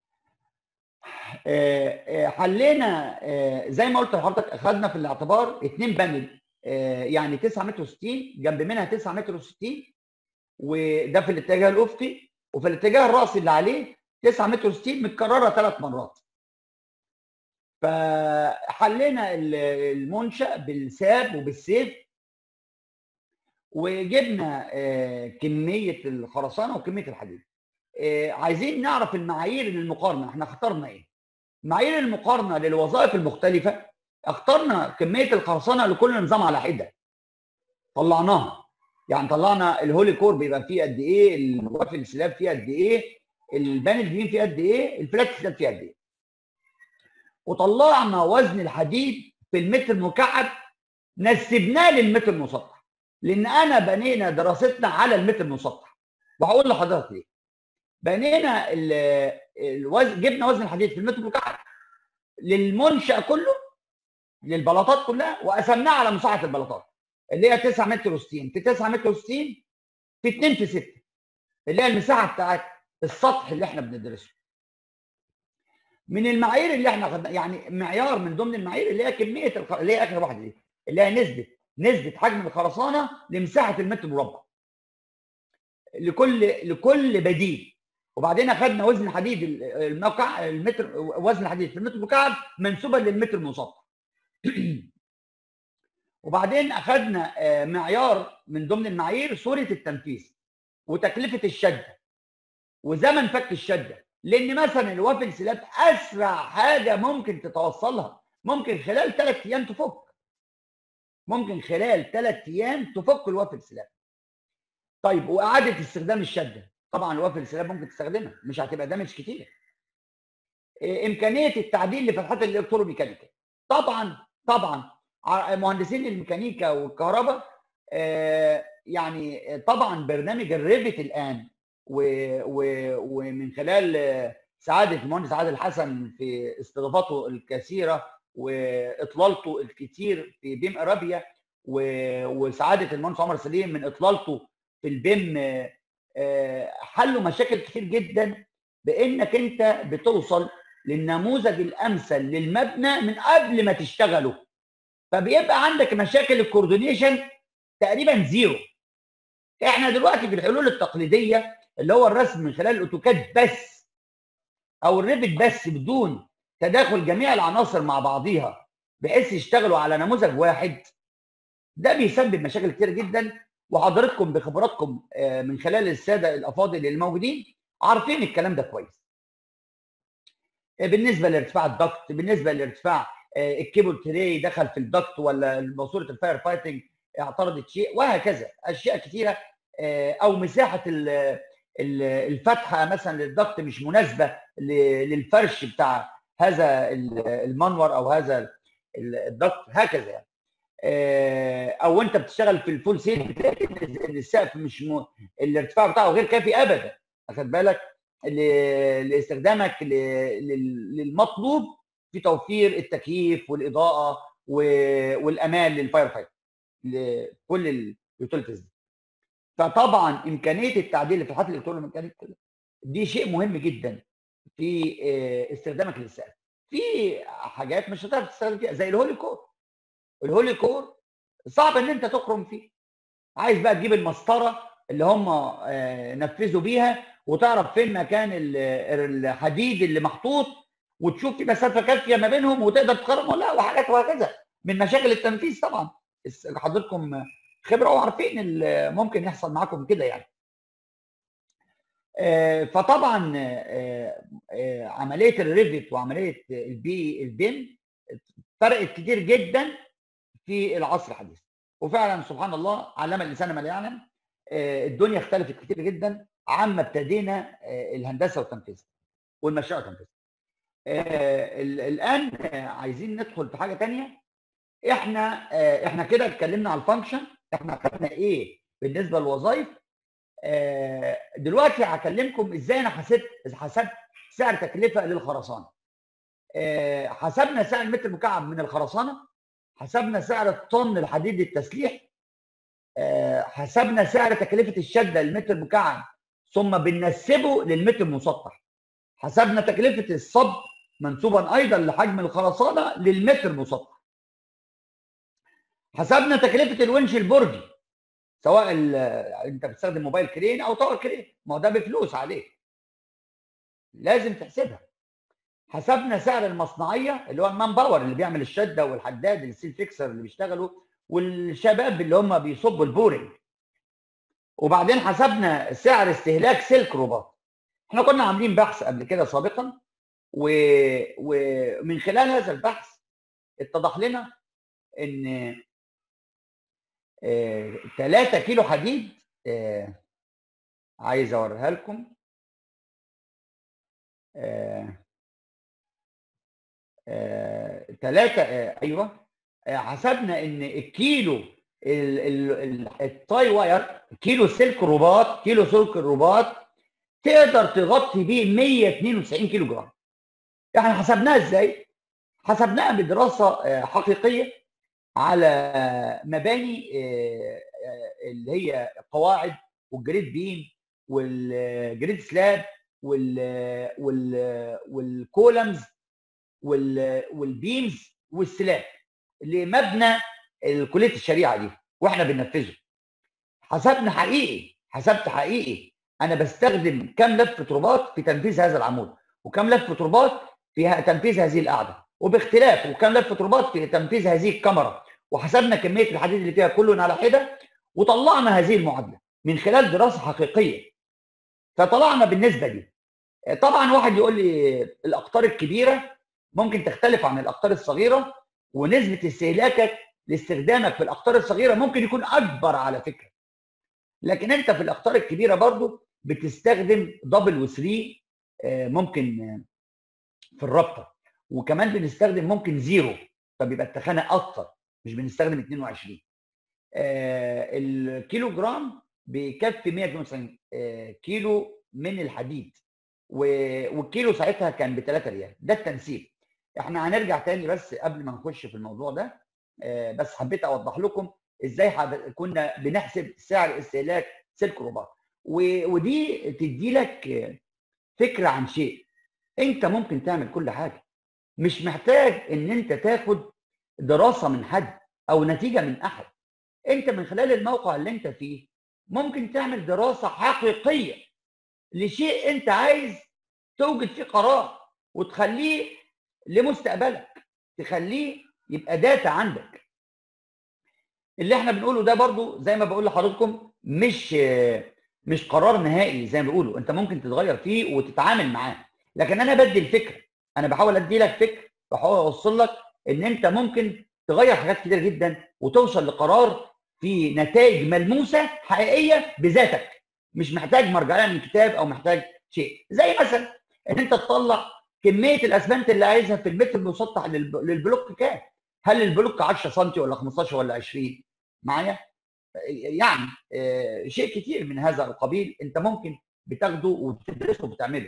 حلينا زي ما قلت لحضرتك اخذنا في الاعتبار اثنين بانل يعني 9 متر و60 جنب منها 9 متر و60 وده في الاتجاه الافقي وفي الاتجاه الراسي اللي عليه 9 متر و60 متكرره ثلاث مرات فحلينا المنشا بالساب وبالسيف وجبنا كميه الخرسانه وكميه الحديد عايزين نعرف المعايير للمقارنه احنا اخترنا ايه معايير المقارنه للوظائف المختلفه اخترنا كميه الخرسانه لكل نظام على حده طلعناها يعني طلعنا الهولي كور بيبقى فيه قد ايه الوافل سلاب فيه قد ايه البانل بيم فيه قد ايه الفلات سلاب فيه قد ايه وطلعنا وزن الحديد في المتر مكعب نسبناه للمتر المسطح لان انا بنينا دراستنا على المتر المسطح وهقول لحضرتك ليه بنينا الوزن جبنا وزن الحديد في المتر المكعب للمنشا كله للبلاطات كلها وقسمناها على مساحه البلاطات اللي هي 9 متر و60 في 9 متر و60 في 2 في 6 اللي هي المساحه بتاعت السطح اللي احنا بندرسه من المعايير اللي احنا خدنا يعني معيار من ضمن المعايير اللي هي كميه الخ... اللي هي اخر واحده دي اللي هي نسبه نسبه حجم الخرسانه لمساحه المتر مربع لكل لكل بديل وبعدين اخذنا وزن حديد الموقع المتر وزن الحديد في المتر مكعب منسوبا للمتر المسطح وبعدين اخذنا معيار من ضمن المعايير صوره التنفيذ وتكلفه الشده وزمن فك الشده لان مثلا الوافل سلاب اسرع حاجه ممكن تتوصلها ممكن خلال ثلاث ايام تفك ممكن خلال ثلاث ايام تفك الوافل سلاب طيب واعاده استخدام الشده طبعا الوافل سلاب ممكن تستخدمها مش هتبقى دامج كتير امكانيه التعديل لفتحات الالكتروميكانيكا طبعا طبعا مهندسين الميكانيكا والكهرباء يعني طبعا برنامج الريفت الان ومن خلال سعاده المهندس عادل حسن في استضافاته الكثيره واطلالته الكتير في بيم ارابيا وسعاده المهندس عمر سليم من اطلالته في البيم حلوا مشاكل كتير جدا بانك انت بتوصل للنموذج الامثل للمبنى من قبل ما تشتغله فبيبقى عندك مشاكل الكوردينيشن تقريبا زيرو احنا دلوقتي في الحلول التقليديه اللي هو الرسم من خلال الاوتوكاد بس او الريفت بس بدون تداخل جميع العناصر مع بعضيها بحيث يشتغلوا على نموذج واحد ده بيسبب مشاكل كتير جدا وحضراتكم بخبراتكم من خلال الساده الافاضل الموجودين عارفين الكلام ده كويس بالنسبه لارتفاع الضغط بالنسبه لارتفاع الكيبل تري دخل في الضغط ولا ماسوره الفاير فايتنج اعترضت شيء وهكذا اشياء كثيره او مساحه الفتحه مثلا للضغط مش مناسبه للفرش بتاع هذا المنور او هذا الضغط هكذا يعني او انت بتشتغل في الفول سيل بتلاقي ان السقف مش م... الارتفاع بتاعه غير كافي ابدا واخد بالك ل... لاستخدامك ل... للمطلوب في توفير التكييف والاضاءه و... والامان للفاير فايت لكل اليوتيليتيز دي فطبعا امكانيه التعديل في الحالات الالكترونيكيه دي شيء مهم جدا في استخدامك للسقف في حاجات مش هتعرف تستخدم فيها زي الهولي كور الهولي كور صعب ان انت تخرم فيه عايز بقى تجيب المسطره اللي هم نفذوا بيها وتعرف فين مكان الحديد اللي محطوط وتشوف في مسافه كافيه ما بينهم وتقدر تخرم ولا لا وحاجات وهكذا من مشاكل التنفيذ طبعا حضرتكم خبره وعارفين ممكن يحصل معاكم كده يعني فطبعا عمليه الريفت وعمليه البي البيم فرقت كتير جدا في العصر الحديث وفعلا سبحان الله علم الانسان ما لا يعلم الدنيا اختلفت كتير جدا عما ابتدينا الهندسه والتنفيذ والمشروع والتنفيذ الان عايزين ندخل في حاجه تانية احنا احنا كده اتكلمنا على الفانكشن احنا خدنا ايه بالنسبه للوظائف دلوقتي هكلمكم ازاي انا حسبت حسبت سعر تكلفه للخرسانه حسبنا سعر المتر مكعب من الخرسانه حسبنا سعر الطن الحديد التسليح حسبنا سعر تكلفه الشده للمتر مكعب ثم بننسبه للمتر المسطح حسبنا تكلفه الصب منسوبا ايضا لحجم الخرسانه للمتر المسطح حسبنا تكلفه الونش البرجي سواء انت بتستخدم موبايل كرين او طائر كرين ما هو ده بفلوس عليه لازم تحسبها حسبنا سعر المصنعيه اللي هو المان باور اللي بيعمل الشده والحداد السيل فيكسر اللي بيشتغلوا والشباب اللي هم بيصبوا البورنج وبعدين حسبنا سعر استهلاك سلك رباط احنا كنا عاملين بحث قبل كده سابقا و... ومن خلال هذا البحث اتضح لنا ان 3 كيلو حديد آه، عايز اوريها لكم ثلاثة ايوه آه، حسبنا ان الكيلو ال- ال- ال- التاي واير كيلو سلك رباط كيلو سلك الرباط تقدر تغطي بيه 192 كيلو جرام احنا حسبناها ازاي حسبناها بدراسه آه، حقيقيه على مباني آه، آه، اللي هي قواعد والجريد بيم والجريد سلاب وال وال والكولمز وال والبيمز والسلاب اللي مبنى كليه الشريعه دي واحنا بننفذه حسبنا حقيقي حسبت حقيقي انا بستخدم كم لفه رباط في تنفيذ هذا العمود وكم لفه رباط في تنفيذ هذه القاعده وباختلاف وكم لفه رباط في تنفيذ هذه الكاميرا وحسبنا كميه الحديد اللي فيها كله على حده وطلعنا هذه المعادله من خلال دراسه حقيقيه فطلعنا بالنسبه دي طبعا واحد يقول لي الاقطار الكبيره ممكن تختلف عن الاقطار الصغيره ونسبه استهلاكك لاستخدامك في الاقطار الصغيره ممكن يكون اكبر على فكره لكن انت في الاقطار الكبيره برضو بتستخدم دبل و3 ممكن آه، في الرابطه وكمان بنستخدم ممكن زيرو فبيبقى التخانه اكتر مش بنستخدم 22 آه، الكيلو جرام بيكفي 192 آه، كيلو من الحديد و- والكيلو ساعتها كان ب 3 ريال ده التنسيب احنا هنرجع تاني بس قبل ما نخش في الموضوع ده آه، بس حبيت اوضح لكم ازاي حب- كنا بنحسب سعر استهلاك سلك رباط و- ودي تدي لك آه، فكره عن شيء انت ممكن تعمل كل حاجه مش محتاج ان انت تاخد دراسه من حد او نتيجه من احد انت من خلال الموقع اللي انت فيه ممكن تعمل دراسه حقيقيه لشيء انت عايز توجد فيه قرار وتخليه لمستقبلك تخليه يبقى داتا عندك اللي احنا بنقوله ده برضو زي ما بقول لحضراتكم مش مش قرار نهائي زي ما بيقولوا انت ممكن تتغير فيه وتتعامل معاه لكن انا بدي الفكره انا بحاول ادي لك فكر بحاول اوصل لك ان انت ممكن تغير حاجات كتير جدا وتوصل لقرار في نتائج ملموسه حقيقيه بذاتك مش محتاج مرجعيه من كتاب او محتاج شيء زي مثلا ان انت تطلع كميه الاسمنت اللي عايزها في المتر المسطح للب- للبلوك كام هل البلوك 10 سم ولا 15 ولا 20 معايا يعني آه، شيء كتير من هذا القبيل انت ممكن بتاخده وتدرسه وبتعمله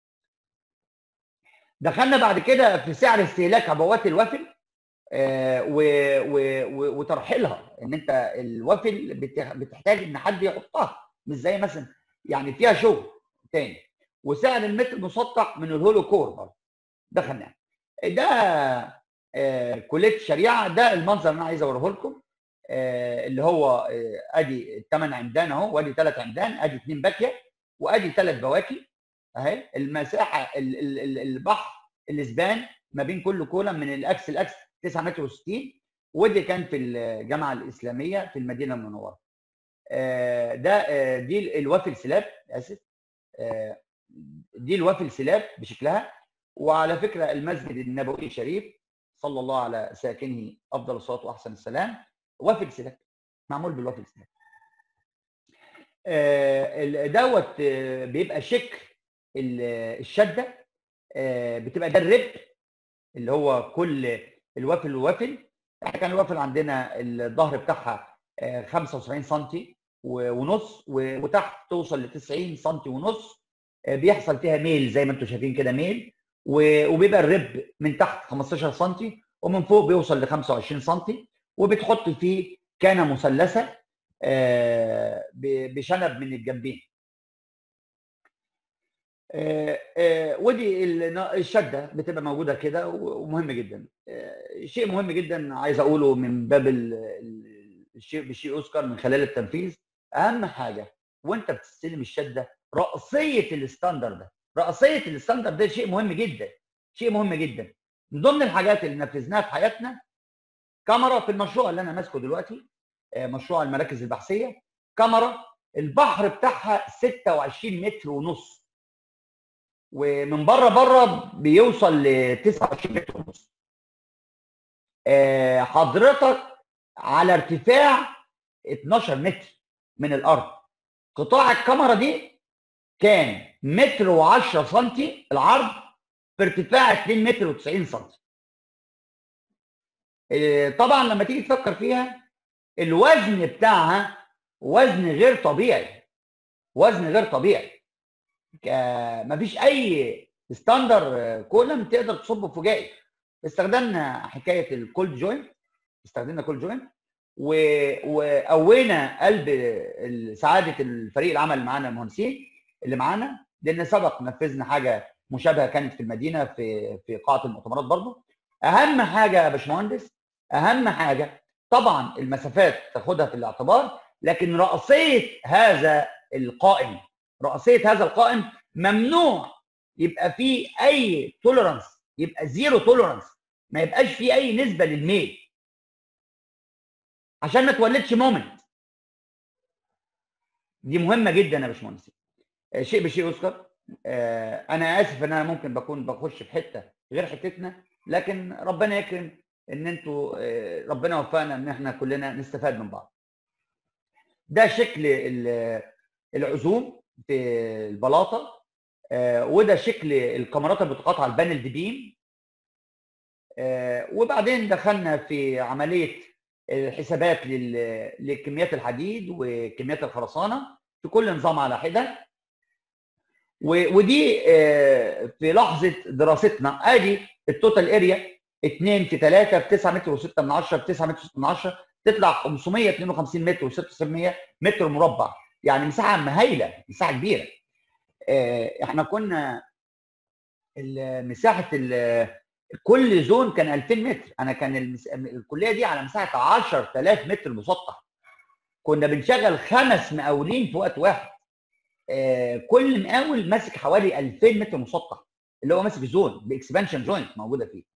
دخلنا بعد كده في سعر استهلاك عبوات الوافل آه، و- و- و- وترحيلها ان انت الوافل بت- بتحتاج ان حد يحطها مش زي مثلا يعني فيها شغل تاني وسعر المتر المسطح من الهولو كور برضه دخلناه ده آه، كليه الشريعه ده المنظر اللي انا عايز اوريه لكم آه، اللي هو آه، ادي الثمان عمدان اهو وادي ثلاث عمدان ادي اثنين باكيه وادي ثلاث بواكي اهي المساحه ال- ال- ال- البحر الاسبان ما بين كل كولم من الاكس الاكس 9 متر و60 ودي كان في الجامعه الاسلاميه في المدينه المنوره آه، ده آه، دي الوافل سلاب اسف آه، دي الوافل سلاب بشكلها وعلى فكره المسجد النبوي الشريف صلى الله على ساكنه افضل الصلاه واحسن السلام وافل سلاب معمول بالوافل سلاب آه، ال- دوت آه، بيبقى شكل ال- الشده آه، بتبقى ده الرب اللي هو كل الوافل ووافل احنا كان الوافل عندنا الظهر بتاعها آه، 75 سم ونص و- وتحت توصل ل 90 سم ونص آه، بيحصل فيها ميل زي ما انتم شايفين كده ميل و- وبيبقى الرب من تحت 15 سم ومن فوق بيوصل ل 25 سم وبتحط فيه كانه مثلثه آه، ب- بشنب من الجنبين آه، آه، ودي ال- الشده بتبقى موجوده كده ومهم جدا آه، شيء مهم جدا عايز اقوله من باب ال- ال- الشيء بالشيء يذكر من خلال التنفيذ اهم حاجه وانت بتستلم الشده رأسيه الستاندر ده رأسيه الستاندر ده شيء مهم جدا شيء مهم جدا من ضمن الحاجات اللي نفذناها في حياتنا كاميرا في المشروع اللي انا ماسكه دلوقتي آه، مشروع المراكز البحثيه كاميرا البحر بتاعها 26 متر ونص ومن بره بره بيوصل ل 29 متر ونص آه، حضرتك على ارتفاع 12 متر من الارض قطاع الكاميرا دي كان متر و10 سنتي العرض في ارتفاع 2 متر و90 سنتي طبعا لما تيجي تفكر فيها الوزن بتاعها وزن غير طبيعي وزن غير طبيعي مفيش اي ستاندر كولم تقدر تصبه فجائي استخدمنا حكايه الكولد جوينت استخدمنا كولد جوينت وقوينا قلب سعاده الفريق العمل معانا المهندسين اللي معانا لان سبق نفذنا حاجه مشابهه كانت في المدينه في في قاعه المؤتمرات برضو اهم حاجه يا باشمهندس اهم حاجه طبعا المسافات تاخدها في الاعتبار لكن رأسيه هذا القائم رأسيه هذا القائم ممنوع يبقى فيه اي توليرانس يبقى زيرو توليرانس ما يبقاش فيه اي نسبه للميل عشان ما تولدش مومنت دي مهمه جدا يا باشمهندس شيء بشيء يذكر انا اسف ان انا ممكن بكون بخش في حته غير حتتنا لكن ربنا يكرم ان انتوا ربنا وفقنا ان احنا كلنا نستفاد من بعض ده شكل العزوم في البلاطه وده شكل الكاميرات اللي بتقاطع البانل دي بيم وبعدين دخلنا في عمليه الحسابات لكميات الحديد وكميات الخرسانه في كل نظام على حده ودي في لحظه دراستنا ادي التوتال اريا 2 في 3 في 9 متر و6 من 10 في 9 متر و6 من 10 تطلع 552 متر و6 متر مربع يعني مساحه مهيله مساحه كبيره احنا كنا مساحه كل زون كان 2000 متر انا كان المس... الكليه دي على مساحه 10000 متر مسطح كنا بنشغل خمس مقاولين في وقت واحد كل مقاول ماسك حوالي 2000 متر مسطح اللي هو ماسك زون باكسبانشن جوينت موجوده فيه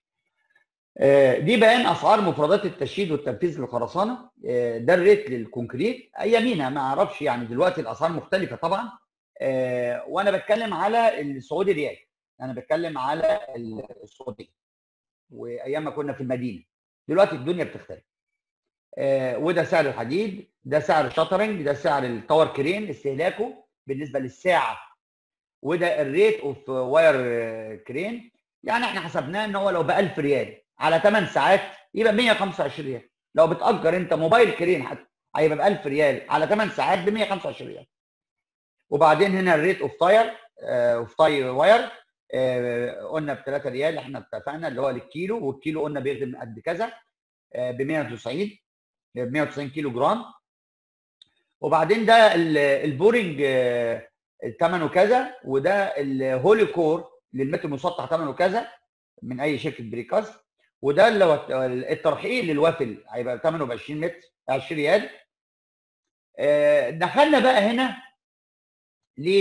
دي بيان اسعار مفردات التشييد والتنفيذ للخرسانه ده الريت للكونكريت ايامينا ما اعرفش يعني دلوقتي الاسعار مختلفه طبعا وانا بتكلم على السعودي ريال انا بتكلم على السعوديه وايام ما كنا في المدينه دلوقتي الدنيا بتختلف وده سعر الحديد ده سعر الشاترنج ده سعر التاور كرين استهلاكه بالنسبه للساعه وده الريت اوف واير كرين يعني احنا حسبناه ان هو لو ب 1000 ريال على 8 ساعات يبقى 125 ريال لو بتاجر انت موبايل كرين حتى هيبقى ب 1000 ريال على 8 ساعات ب 125 ريال وبعدين هنا الريت اوف تاير اوف تاي واير قلنا ب 3 ريال احنا اتفقنا اللي هو للكيلو والكيلو قلنا بيخدم قد كذا ب 190 ب 190 كيلو جرام وبعدين ده البورنج ثمنه كذا وده الهولي كور للمتر المسطح ثمنه كذا من اي شركه بريكاست وده اللي هو الترحيل للوافل هيبقى ثمنه ب 20 متر 20 ريال دخلنا بقى هنا ل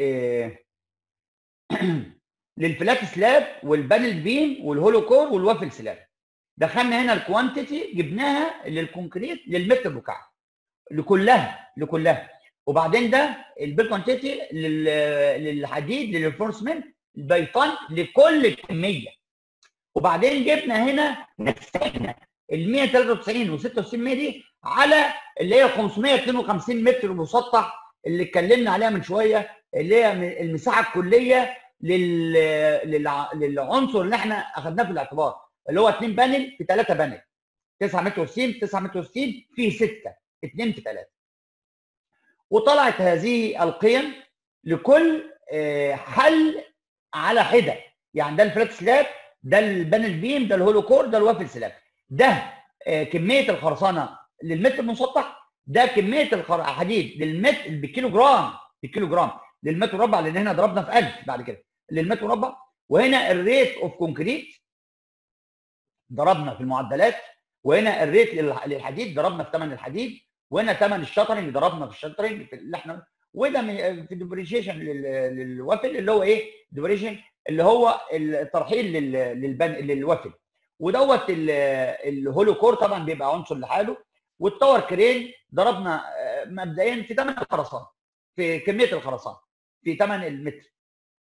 للفلات سلاب والبانل بيم والهولو كور والوافل سلاب دخلنا هنا الكوانتيتي جبناها للكونكريت للمتر مكعب لكلها لكلها وبعدين ده البيل كوانتيتي للحديد للانفورسمنت البيطان لكل كميه وبعدين جبنا هنا نسينا ال 193 و66 دي على اللي هي 552 متر مسطح اللي اتكلمنا عليها من شويه اللي هي المساحه الكليه لل... للع... للعنصر اللي احنا اخذناه في الاعتبار اللي هو 2 بانل في 3 بانل 9 متر و60 9 متر و60 في 6 2 في 3 وطلعت هذه القيم لكل حل على حده يعني ده الفلات سلاب ده البانل بيم ده الهولو كور ده الوافل سلاب ده كميه الخرسانه للمتر المسطح ده كميه الحديد للمتر بالكيلو جرام بالكيلو جرام للمتر مربع لان هنا ضربنا في 1000 بعد كده للمتر مربع وهنا الريت اوف كونكريت ضربنا في المعدلات وهنا الريت للحديد ضربنا في ثمن الحديد وهنا ثمن الشطرنج ضربنا في الشطرنج في اللي احنا وده في الديبريشيشن للوافل اللي هو ايه؟ ديبريشن اللي هو الترحيل للبن للوافل ودوت الهولو كور طبعا بيبقى عنصر لحاله والتاور كرين ضربنا مبدئيا في ثمن الخرسانه في كميه الخرسانه في ثمن المتر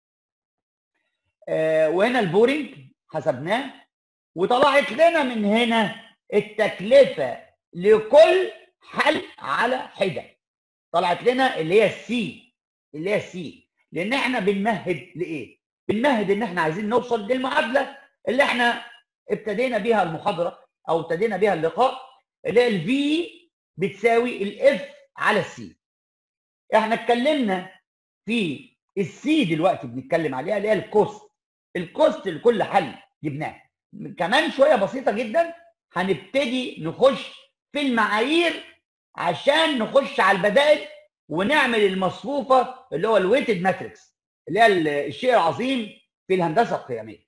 وهنا البورنج حسبناه وطلعت لنا من هنا التكلفه لكل حل على حده طلعت لنا اللي هي السي اللي هي السي لان احنا بنمهد لايه بنمهد ان احنا عايزين نوصل للمعادله اللي احنا ابتدينا بيها المحاضره او ابتدينا بيها اللقاء اللي هي الفي بتساوي الاف على السي احنا اتكلمنا في السي دلوقتي بنتكلم عليها اللي هي الكوست الكوست لكل حل جبناه كمان شويه بسيطه جدا هنبتدي نخش في المعايير عشان نخش على البدائل ونعمل المصفوفه اللي هو الويتد ماتريكس اللي هي الشيء العظيم في الهندسه القيميه.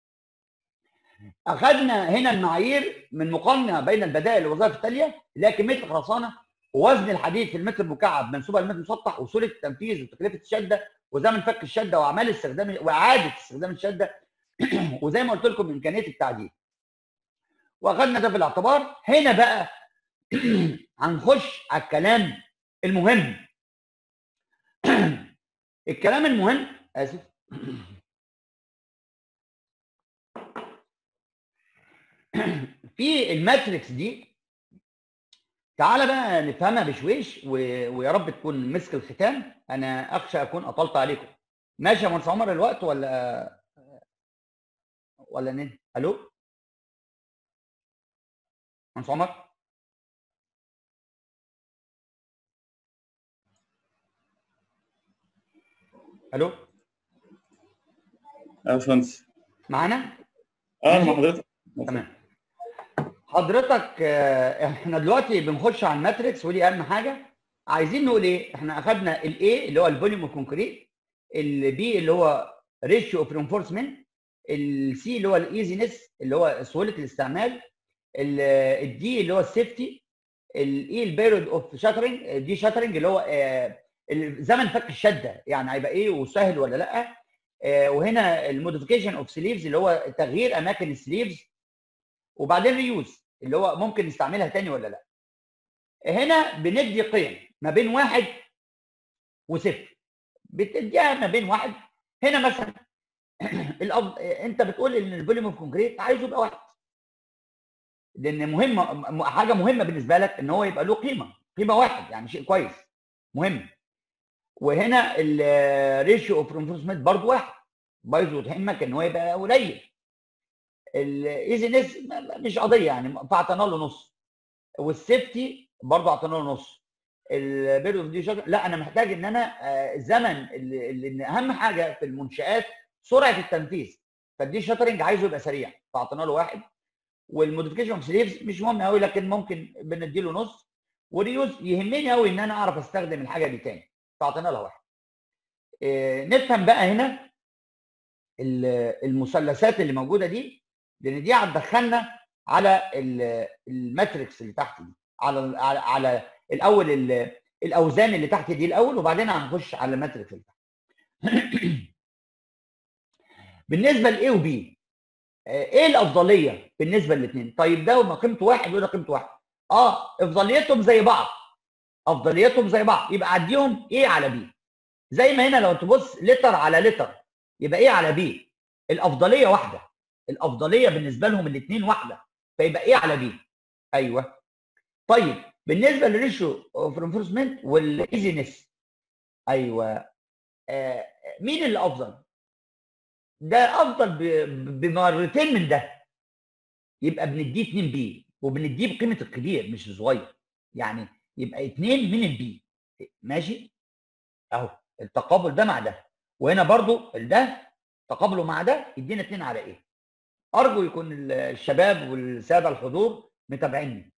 اخذنا هنا المعايير من مقارنه بين البدائل والوظائف التاليه اللي هي كميه الخرسانه ووزن الحديد في المتر المكعب منسوبه للمتر المسطح وسهوله التنفيذ وتكلفه الشده وزمن فك الشده واعمال استخدام واعاده استخدام الشده وزي ما قلت لكم امكانيه التعديل. واخذنا ده في الاعتبار هنا بقى هنخش على الكلام المهم الكلام المهم اسف في الماتريكس دي تعالى بقى نفهمها بشويش و... ويا رب تكون مسك الختام انا اخشى اكون اطلت عليكم ماشي يا مهندس عمر الوقت ولا ولا نين الو مهندس عمر الو اه يا باشمهندس معانا اه انا ماشي. مع حضرتك تمام حضرتك آه، احنا دلوقتي بنخش على الماتريكس ودي اهم حاجه عايزين نقول ايه احنا اخذنا الاي اللي هو الفوليوم اوف كونكريت البي اللي هو ريشيو اوف رينفورسمنت السي اللي هو الايزينس اللي هو سهوله الاستعمال الدي اللي هو السيفتي الاي البيريود اوف شاترنج دي شاترنج اللي هو آه، زمن فك الشده يعني هيبقى ايه وسهل ولا لا آه، وهنا الموديفيكيشن اوف سليفز اللي هو تغيير اماكن السليفز وبعدين ريوز اللي هو ممكن نستعملها تاني ولا لا هنا بندي قيم ما بين واحد وصفر بتديها ما بين واحد هنا مثلا الأفضل انت بتقول ان الفوليوم اوف كونكريت عايزه يبقى واحد لان مهمه م- حاجه مهمه بالنسبه لك ان هو يبقى له قيمه قيمه واحد يعني شيء كويس مهم وهنا الريشيو اوف رينفورسمنت برضه واحد برضه تهمك ان هو يبقى قليل الايزينس مش قضيه يعني فاعطينا له نص والسيفتي برضه اعطينا له نص البيريود دي شكل لا انا محتاج ان انا آه، الزمن اللي, اللي اهم حاجه في المنشات سرعه التنفيذ فالدي شاترنج عايزه يبقى سريع فاعطينا له واحد والموديفيكيشن اوف سليفز مش مهم قوي لكن ممكن بندي له نص والريوز يهمني قوي ان انا اعرف استخدم الحاجه دي تاني فاعطينا لها واحد آه، نفهم بقى هنا ال- المثلثات اللي موجوده دي لان دي هتدخلنا على ال- الماتريكس اللي تحت دي على ال- على, على الاول ال- الاوزان اللي تحت دي الاول وبعدين هنخش على الماتريكس اللي تحت بالنسبه لاي وبي ايه الافضليه بالنسبه للاثنين طيب ده ما قيمته واحد وده قيمته واحد اه افضليتهم زي بعض افضليتهم زي بعض يبقى عديهم ايه على بي زي ما هنا لو تبص لتر على لتر يبقى ايه على بي الافضليه واحده الافضليه بالنسبه لهم الاثنين واحده فيبقى ايه على بي ايوه طيب بالنسبه للريشيو اوف رينفورسمنت والايزينس ايوه آه مين اللي افضل ده افضل ب- بمرتين من ده يبقى بنديه 2 بي وبنديه بقيمه الكبير مش الصغير يعني يبقى 2 من البي ماشي اهو التقابل ده مع ده وهنا برضو ده تقابله مع ده يدينا 2 على ايه ارجو يكون ال- الشباب والساده الحضور متابعيني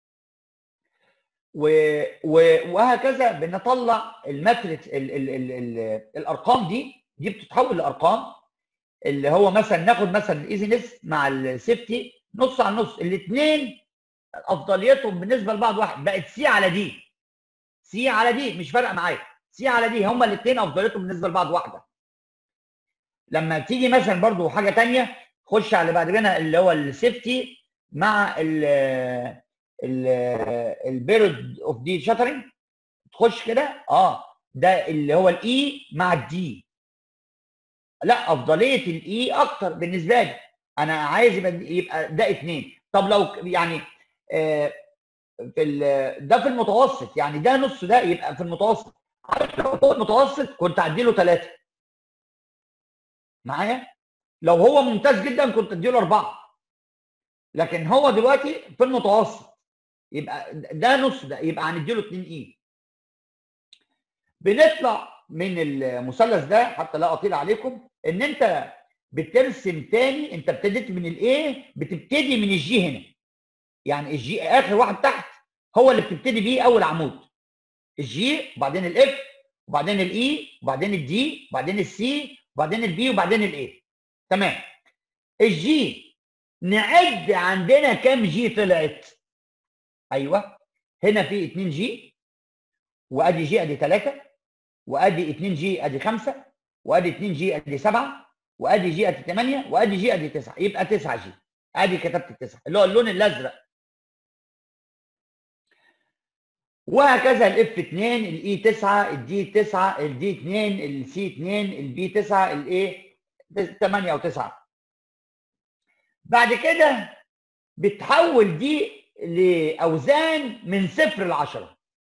و... و... وهكذا بنطلع الماتريكس ال... ال... ال... ال... الارقام دي دي بتتحول لارقام اللي هو مثلا ناخد مثلا الايزينس مع السيفتي نص على نص الاثنين افضليتهم بالنسبه لبعض واحد بقت سي على دي سي على دي مش فارقه معايا سي على دي هما الاثنين افضليتهم بالنسبه لبعض واحده لما تيجي مثلا برضو حاجه تانية خش على بعد كده اللي هو السيفتي مع ال ال البيرود اوف دي شاترنج تخش كده اه ده اللي هو الاي مع الدي لا افضليه الاي اكتر بالنسبه لي انا عايز يبقى يبقى ده اثنين طب لو يعني آه في ال- ده في المتوسط يعني ده نص ده يبقى في المتوسط عارف لو هو المتوسط كنت اديله ثلاثه معايا لو هو ممتاز جدا كنت اديله اربعه لكن هو دلوقتي في المتوسط يبقى ده نص ده يبقى هنديله 2 اي بنطلع من المثلث ده حتى لا اطيل عليكم ان انت بترسم تاني انت ابتديت من الايه بتبتدي من الجي هنا يعني الجي اخر واحد تحت هو اللي بتبتدي بيه اول عمود الجي وبعدين الاف وبعدين الاي وبعدين الدي وبعدين السي وبعدين البي وبعدين الاي تمام الجي نعد عندنا كام جي طلعت ايوه هنا في 2 جي وادي جي ادي 3 وادي 2 جي ادي 5 وادي 2 جي ادي 7 وادي جي ادي 8 وادي جي ادي 9 يبقى 9 جي ادي كتبت التسعه اللي هو اللون الازرق وهكذا الاف 2 الاي 9 الدي 9 الدي 2 السي 2 البي 9 الاي 8 و9 بعد كده بتحول دي لاوزان من صفر ل 10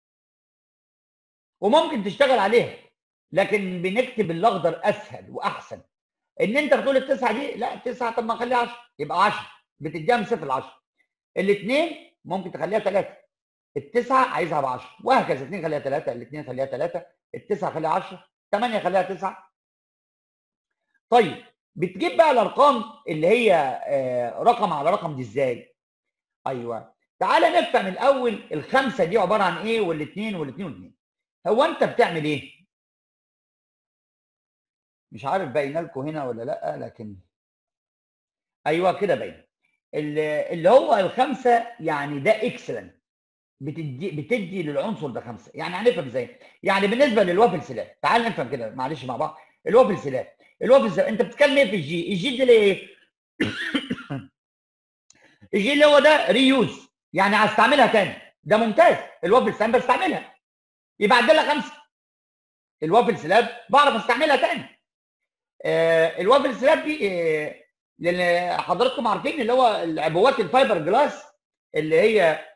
وممكن تشتغل عليها لكن بنكتب الاخضر اسهل واحسن ان انت بتقول التسعه دي لا التسعه طب ما اخليها 10 يبقى 10 بتديها من صفر ل 10 الاثنين ممكن تخليها 3 التسعه عايزها ب 10 وهكذا اثنين خليها 3 الاثنين خليها 3 التسعه خليها 10 8 خليها 9 طيب بتجيب بقى الارقام اللي هي آه، رقم على رقم دي ازاي؟ ايوه تعالى نفهم الاول الخمسه دي عباره عن ايه والاثنين والاثنين والاثنين هو انت بتعمل ايه؟ مش عارف باينه لكم هنا ولا لا لكن ايوه كده باين اللي اللي هو الخمسه يعني ده اكسلنت بتدي بتدي للعنصر ده خمسه يعني هنفهم ازاي يعني بالنسبه للوافل سلاب تعال نفهم كده معلش مع بعض الوافل سلاب الوافل سلاب انت بتتكلم ايه في الجي الجي ده ايه الجي اللي هو ده ريوز يعني هستعملها تاني ده ممتاز الوافل سلاب بستعملها يبقى عندنا خمسه الوافل سلاب بعرف استعملها تاني آه الوافل سلاب دي آه لان حضراتكم عارفين اللي هو العبوات الفايبر جلاس اللي هي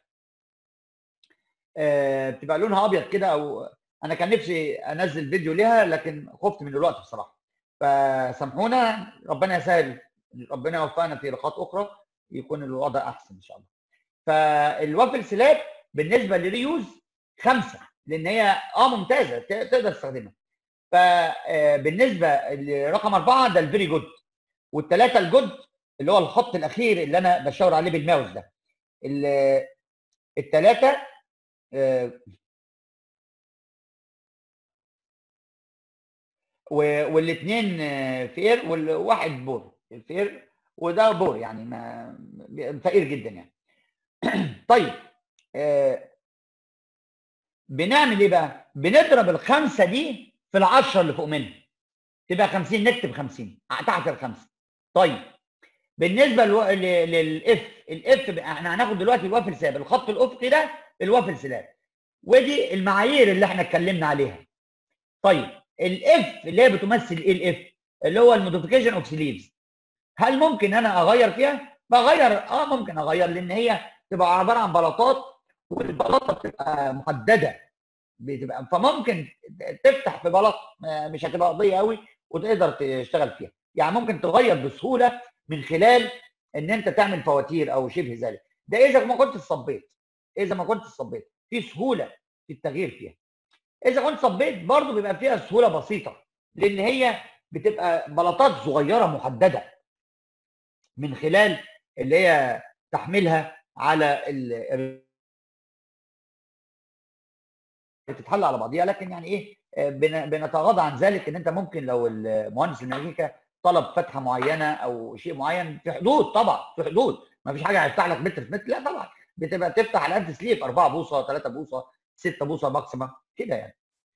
آه بتبقى لونها ابيض كده او انا كان نفسي انزل فيديو ليها لكن خفت من الوقت بصراحه فسامحونا ربنا يسهل ربنا يوفقنا في لقاءات اخرى يكون الوضع احسن ان شاء الله فالوافل سلاب بالنسبه للريوز خمسه لان هي اه ممتازه تقدر تستخدمها فبالنسبه لرقم اربعه ده الفيري جود والثلاثه الجود اللي هو الخط الاخير اللي انا بشاور عليه بالماوس ده الثلاثه والاثنين فير والواحد بور الفير وده بور يعني ما فقير جدا يعني طيب بنعمل ايه بقى؟ بنضرب الخمسه دي في العشره اللي فوق منها تبقى 50 نكتب 50 تحت الخمسه طيب بالنسبه للاف الاف احنا هناخد دلوقتي الوافل سلاب الخط الافقي ده الوافل سلاب ودي المعايير اللي احنا اتكلمنا عليها طيب الاف اللي هي بتمثل ايه الاف اللي هو الموديفيكيشن اوف سليفز هل ممكن انا اغير فيها بغير اه ممكن اغير لان هي تبقى عباره عن بلاطات والبلاطه بتبقى محدده بتبقى فممكن تفتح في بلاط مش هتبقى قضيه قوي وتقدر تشتغل فيها يعني ممكن تغير بسهوله من خلال ان انت تعمل فواتير او شبه ذلك ده اذا ما كنت صبيت اذا ما كنت صبيت في سهوله في التغيير فيها اذا كنت صبيت برضه بيبقى فيها سهوله بسيطه لان هي بتبقى بلاطات صغيره محدده من خلال اللي هي تحميلها على ال بتتحل على بعضيها لكن يعني ايه بنتغاضى عن ذلك ان انت ممكن لو المهندس الميكانيكا طلب فتحه معينه او شيء معين في حدود طبعا في حدود ما فيش حاجه هيفتح لك متر في متر لا طبعا بتبقى تفتح على قد سليب 4 بوصه 3 بوصه 6 بوصه ماكسيمم كده يعني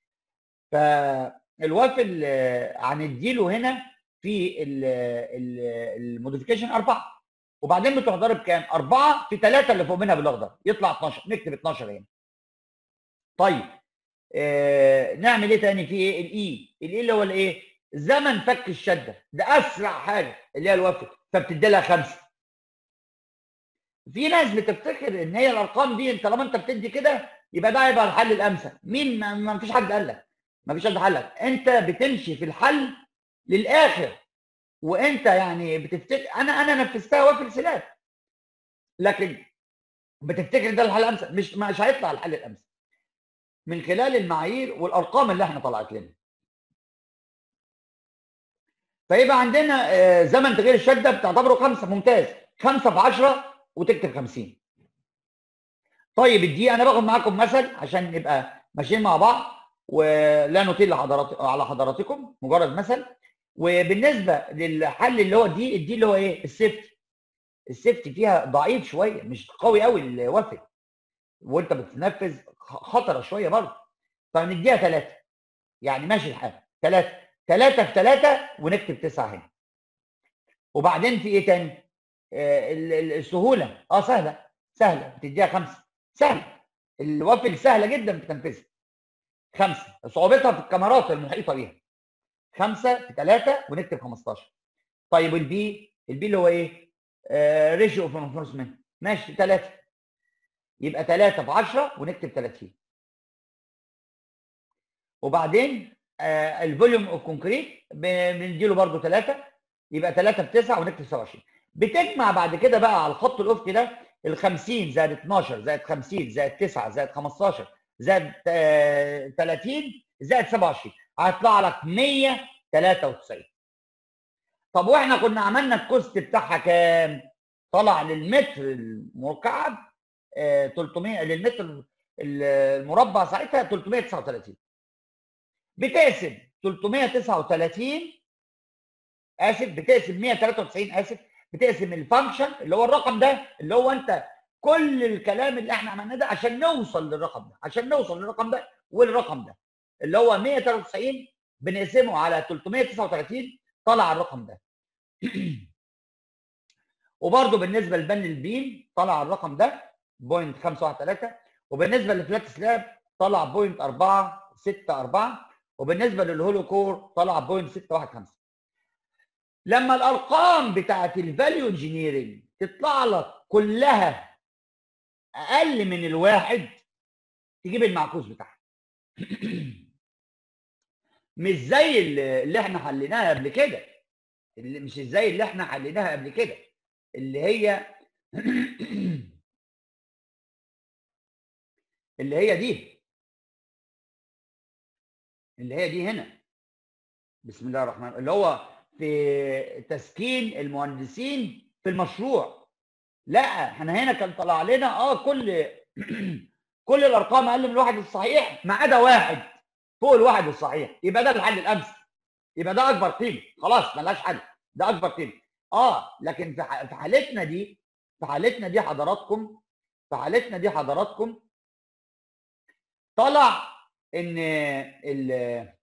فالوافل هنديله هنا في الموديفيكيشن 4 وبعدين بتروح ضارب كام؟ 4 في 3 اللي فوق منها بالاخضر يطلع 12 نكتب 12 هنا. طيب آه نعمل ايه تاني في ايه؟ الاي، الاي اللي هو الايه؟ زمن فك الشده ده اسرع حاجه اللي هي الوافل فبتدي لها خمسه. في ناس بتفتكر ان هي الارقام دي طالما انت بتدي كده يبقى ده هيبقى الحل الامثل مين ما, ما فيش حد قال لك ما فيش حد قال لك انت بتمشي في الحل للاخر وانت يعني بتفتكر انا انا نفذتها وفي السلاب لكن بتفتكر ده الحل الامثل مش مش هيطلع الحل الامثل من خلال المعايير والارقام اللي احنا طلعت لنا فيبقى عندنا آه، زمن تغيير الشده بتعتبره خمسه ممتاز خمسه في 10 وتكتب 50 طيب الدقيقه انا باخد معاكم مثل عشان نبقى ماشيين مع بعض ولا نطيل لحضرات على حضراتكم مجرد مثل وبالنسبه للحل اللي هو دي الدي اللي هو ايه السيفتي السيفتي فيها ضعيف شويه مش قوي قوي الوافد وانت بتنفذ خطره شويه برضه فنديها ثلاثه يعني ماشي الحال ثلاثه ثلاثه في ثلاثه ونكتب تسعه هنا وبعدين في ايه تاني؟ آه ال- ال- السهوله اه سهله سهله بتديها خمسه سهله الوافل سهله جدا في تنفيذها خمسه صعوبتها في الكاميرات المحيطه بيها خمسه في ثلاثه ونكتب 15 طيب البي البي اللي هو ايه؟ ريشيو اوف انفورسمنت ماشي ثلاثه يبقى 3 في 10 ونكتب 30 وبعدين آه الفوليوم اوف كونكريت بنديله برضه 3 يبقى 3 في 9 ونكتب 27 بتجمع بعد كده بقى على الخط الافقي ده ال 50 زائد 12 زائد 50 زائد 9 زائد 15 زائد آه 30 زائد 27 هيطلع لك 193 طب واحنا كنا عملنا الكوست بتاعها كام؟ طلع للمتر المكعب آه 300 للمتر المربع ساعتها 339 بتقسم 339 اسف بتقسم 193 اسف بتقسم الفانكشن اللي هو الرقم ده اللي هو انت كل الكلام اللي احنا عملناه ده عشان نوصل للرقم ده عشان نوصل للرقم ده والرقم ده اللي هو 193 بنقسمه على 339 طلع الرقم ده وبرده بالنسبه لبن البيم طلع الرقم ده بوينت 513 وبالنسبه للفلات سلاب طلع بوينت 464 وبالنسبه للهولو كور طلع بوينت 615 لما الارقام بتاعت الفاليو انجينيرنج تطلع لك كلها اقل من الواحد تجيب المعكوس بتاعها مش زي اللي احنا حليناها قبل كده اللي مش زي اللي احنا حليناها قبل كده اللي هي اللي هي دي اللي هي دي هنا بسم الله الرحمن الرحيم اللي هو في تسكين المهندسين في المشروع لا احنا هنا كان طلع لنا اه كل كل الارقام اقل من الواحد الصحيح ما عدا واحد فوق الواحد الصحيح يبقى ده الحل الامثل يبقى ده اكبر قيمه خلاص ملهاش حل ده اكبر قيمه اه لكن في في حالتنا دي في حالتنا دي حضراتكم في حالتنا دي حضراتكم طلع ان ال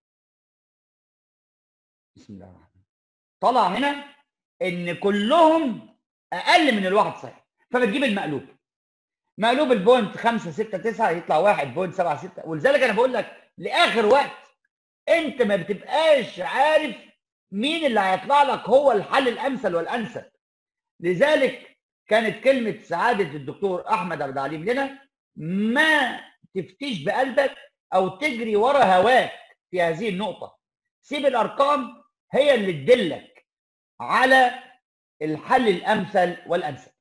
بسم الله الرحمن الرحيم طلع هنا ان كلهم اقل من الواحد صحيح فبتجيب المقلوب مقلوب البوينت 5 6 9 يطلع 1 بوينت 7 6 ولذلك انا بقول لك لاخر وقت انت ما بتبقاش عارف مين اللي هيطلع لك هو الحل الامثل والانسب لذلك كانت كلمه سعاده الدكتور احمد عبد العليم لنا ما تفتيش بقلبك او تجري ورا هواك في هذه النقطه سيب الارقام هي اللي تدلك على الحل الامثل والانسب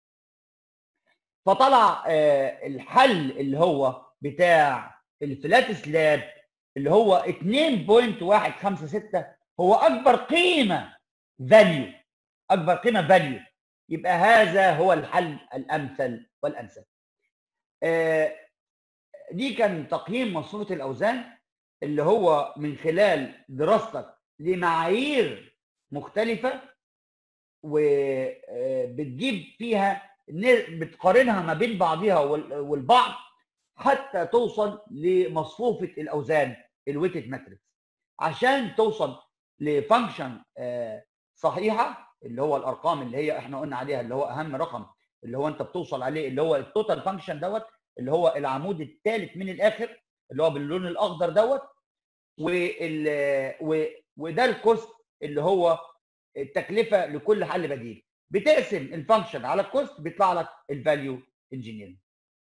فطلع الحل اللي هو بتاع الفلات سلاب اللي هو 2.156 هو اكبر قيمه فاليو اكبر قيمه فاليو يبقى هذا هو الحل الامثل والانسب دي كان تقييم مصفوفه الاوزان اللي هو من خلال دراستك لمعايير مختلفه وبتجيب فيها بتقارنها ما بين بعضها والبعض حتى توصل لمصفوفه الاوزان الويتد ماتريكس عشان توصل لفانكشن صحيحه اللي هو الارقام اللي هي احنا قلنا عليها اللي هو اهم رقم اللي هو انت بتوصل عليه اللي هو التوتال فانكشن دوت اللي هو العمود الثالث من الاخر اللي هو باللون الاخضر دوت وال وده الكوست اللي هو التكلفه لكل حل بديل بتقسم الفانكشن على الكوست بيطلع لك الفاليو انجينيرنج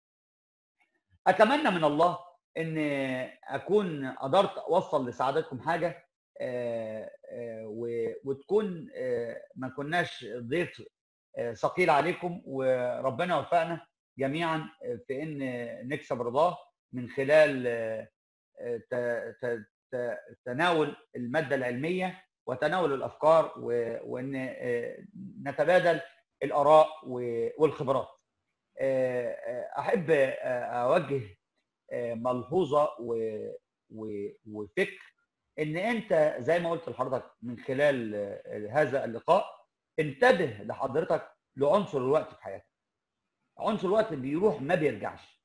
اتمنى من الله ان اكون قدرت اوصل لسعادتكم حاجه آه، آه، و- وتكون آه، ما كناش ضيف آه، ثقيل عليكم وربنا يوفقنا جميعا في ان نكسب رضاه من خلال آه، آه، ت- ت- ت- تناول الماده العلميه وتناول الافكار و- وان آه، نتبادل الاراء و- والخبرات. آه، آه، احب آه، اوجه آه، ملحوظه و- و- وفكر ان انت زي ما قلت لحضرتك من خلال آه، هذا اللقاء انتبه لحضرتك لعنصر الوقت في حياتك. عنصر الوقت بيروح ما بيرجعش.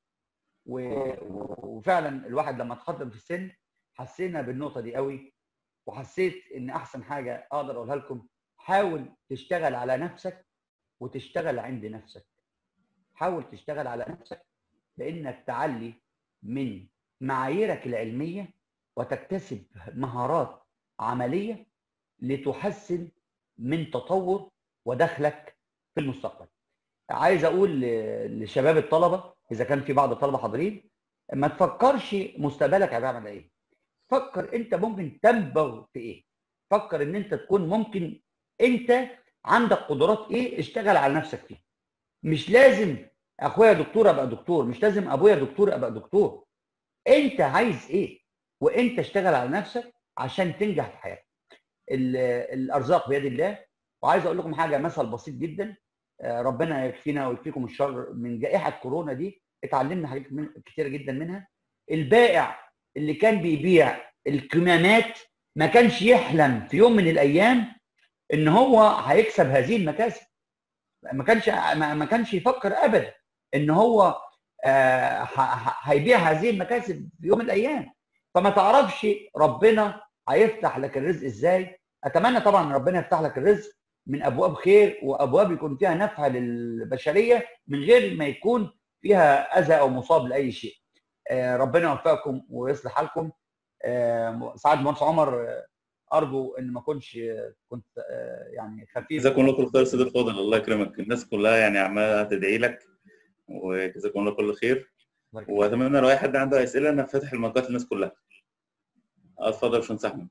و- وفعلا الواحد لما اتقدم في السن حسينا بالنقطه دي قوي وحسيت ان احسن حاجه اقدر اقولها لكم حاول تشتغل على نفسك وتشتغل عند نفسك حاول تشتغل على نفسك بانك تعلي من معاييرك العلميه وتكتسب مهارات عمليه لتحسن من تطور ودخلك في المستقبل عايز اقول ل- لشباب الطلبه اذا كان في بعض الطلبه حاضرين ما تفكرش مستقبلك هتعمل ايه فكر انت ممكن تنبغ في ايه فكر ان انت تكون ممكن انت عندك قدرات ايه اشتغل على نفسك فيها مش لازم اخويا دكتور ابقى دكتور مش لازم ابويا دكتور ابقى دكتور انت عايز ايه وانت اشتغل على نفسك عشان تنجح في حياتك ال- الارزاق بيد الله وعايز اقول لكم حاجه مثل بسيط جدا آه، ربنا يكفينا ويكفيكم الشر من جائحه كورونا دي اتعلمنا حاجات من كتيره جدا منها البائع اللي كان بيبيع الكمامات ما كانش يحلم في يوم من الايام ان هو هيكسب هذه المكاسب ما كانش ما ما كانش يفكر ابدا ان هو آه، ه- ه- هيبيع هذه المكاسب في يوم من الايام فما تعرفش ربنا هيفتح لك الرزق ازاي اتمنى طبعا ربنا يفتح لك الرزق من ابواب خير وابواب يكون فيها نفع للبشريه من غير ما يكون فيها اذى او مصاب لاي شيء آه، ربنا يوفقكم ويصلح حالكم آه، سعاد مهندس عمر آه، ارجو ان ما اكونش آه، كنت آه، يعني خفيف جزاكم الله كل خير سيد الفاضل الله يكرمك الناس كلها يعني عماله تدعي لك وجزاكم الله كل خير واتمنى لو اي حد عنده اسئله انا فاتح المايكات للناس كلها اتفضل يا باشمهندس احمد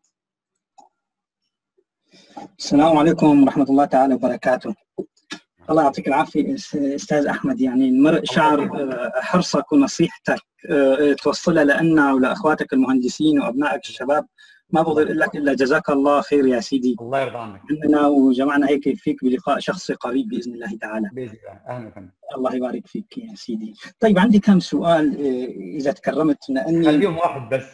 السلام عليكم ورحمة الله تعالى وبركاته الله يعطيك العافية أس- أستاذ أحمد يعني المرء شعر آه، حرصك ونصيحتك آه، توصلها لنا ولأخواتك المهندسين وأبنائك الشباب ما بقدر لك إلا جزاك الله خير يا سيدي الله يرضى عنك عندنا وجمعنا هيك فيك بلقاء شخصي قريب بإذن الله تعالى باذن الله اهلا وسهلا الله يبارك فيك يا سيدي طيب عندي كم سؤال آه، إذا تكرمت لأني خليهم واحد بس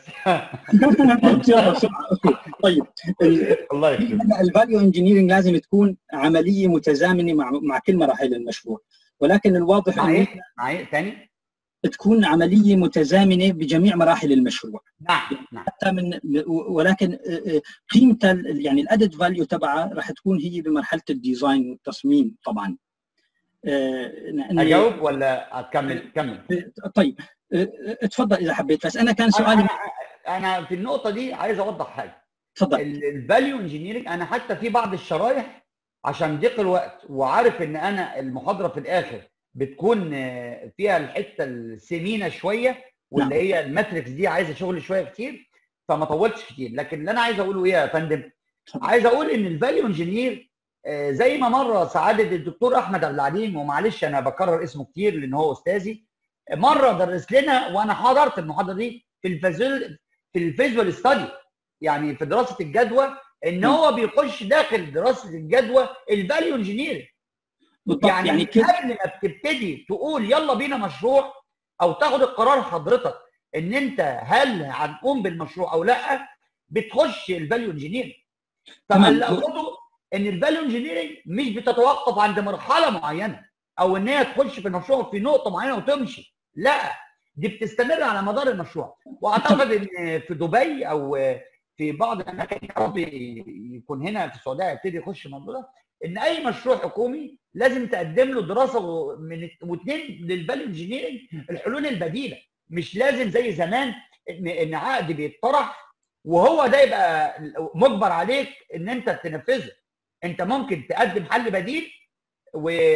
يلا بسرعة أوكي طيب ال- الله يكرمك الفاليو انجينيرنج لازم تكون عمليه متزامنه مع مع كل مراحل المشروع ولكن الواضح مع انه ايه؟ مع ايه تاني؟ تكون عمليه متزامنه بجميع مراحل المشروع نعم نعم حتى من ولكن قيمه ال- يعني الادد فاليو تبعها راح تكون هي بمرحله الديزاين والتصميم طبعا آه، لأن- اجاوب ولا اكمل؟ كمل طيب آه، تفضل اذا حبيت بس انا كان سؤالي انا انا في النقطه دي عايز اوضح حاجه تفضل الفاليو انجينيرنج انا حتى في بعض الشرايح عشان ضيق الوقت وعارف ان انا المحاضره في الاخر بتكون آه، فيها الحته السمينه شويه واللي نعم. هي الماتريكس دي عايزه شغل شويه كتير فما طولتش كتير لكن اللي انا عايز اقوله ايه يا فندم اتفضل. عايز اقول ان الفاليو انجينير آه، زي ما مره سعاده الدكتور احمد عبد العليم ومعلش انا بكرر اسمه كتير لان هو استاذي مره درس لنا وانا حضرت المحاضره دي في الفيزوال في الفيزوال ستادي يعني في دراسه الجدوى ان م. هو بيخش داخل دراسه الجدوى الفاليو انجينير بالضبط يعني, يعني يعني كده قبل ما بتبتدي تقول يلا بينا مشروع او تاخد القرار حضرتك ان انت هل هنقوم بالمشروع او لا بتخش الفاليو انجينيرنج تمام. فاللي اقصده ان الفاليو انجينيرنج مش بتتوقف عند مرحله معينه او ان هي تخش في المشروع في نقطه معينه وتمشي لا دي بتستمر على مدار المشروع واعتقد ان في دبي او في بعض الاماكن يا رب يكون هنا في السعوديه يبتدي يخش الموضوع ده ان اي مشروع حكومي لازم تقدم له دراسه من واثنين للفاليو انجينيرنج الحلول البديله مش لازم زي زمان ان ان عقد بيطرح وهو ده يبقى مجبر عليك ان انت تنفذه انت ممكن تقدم حل بديل و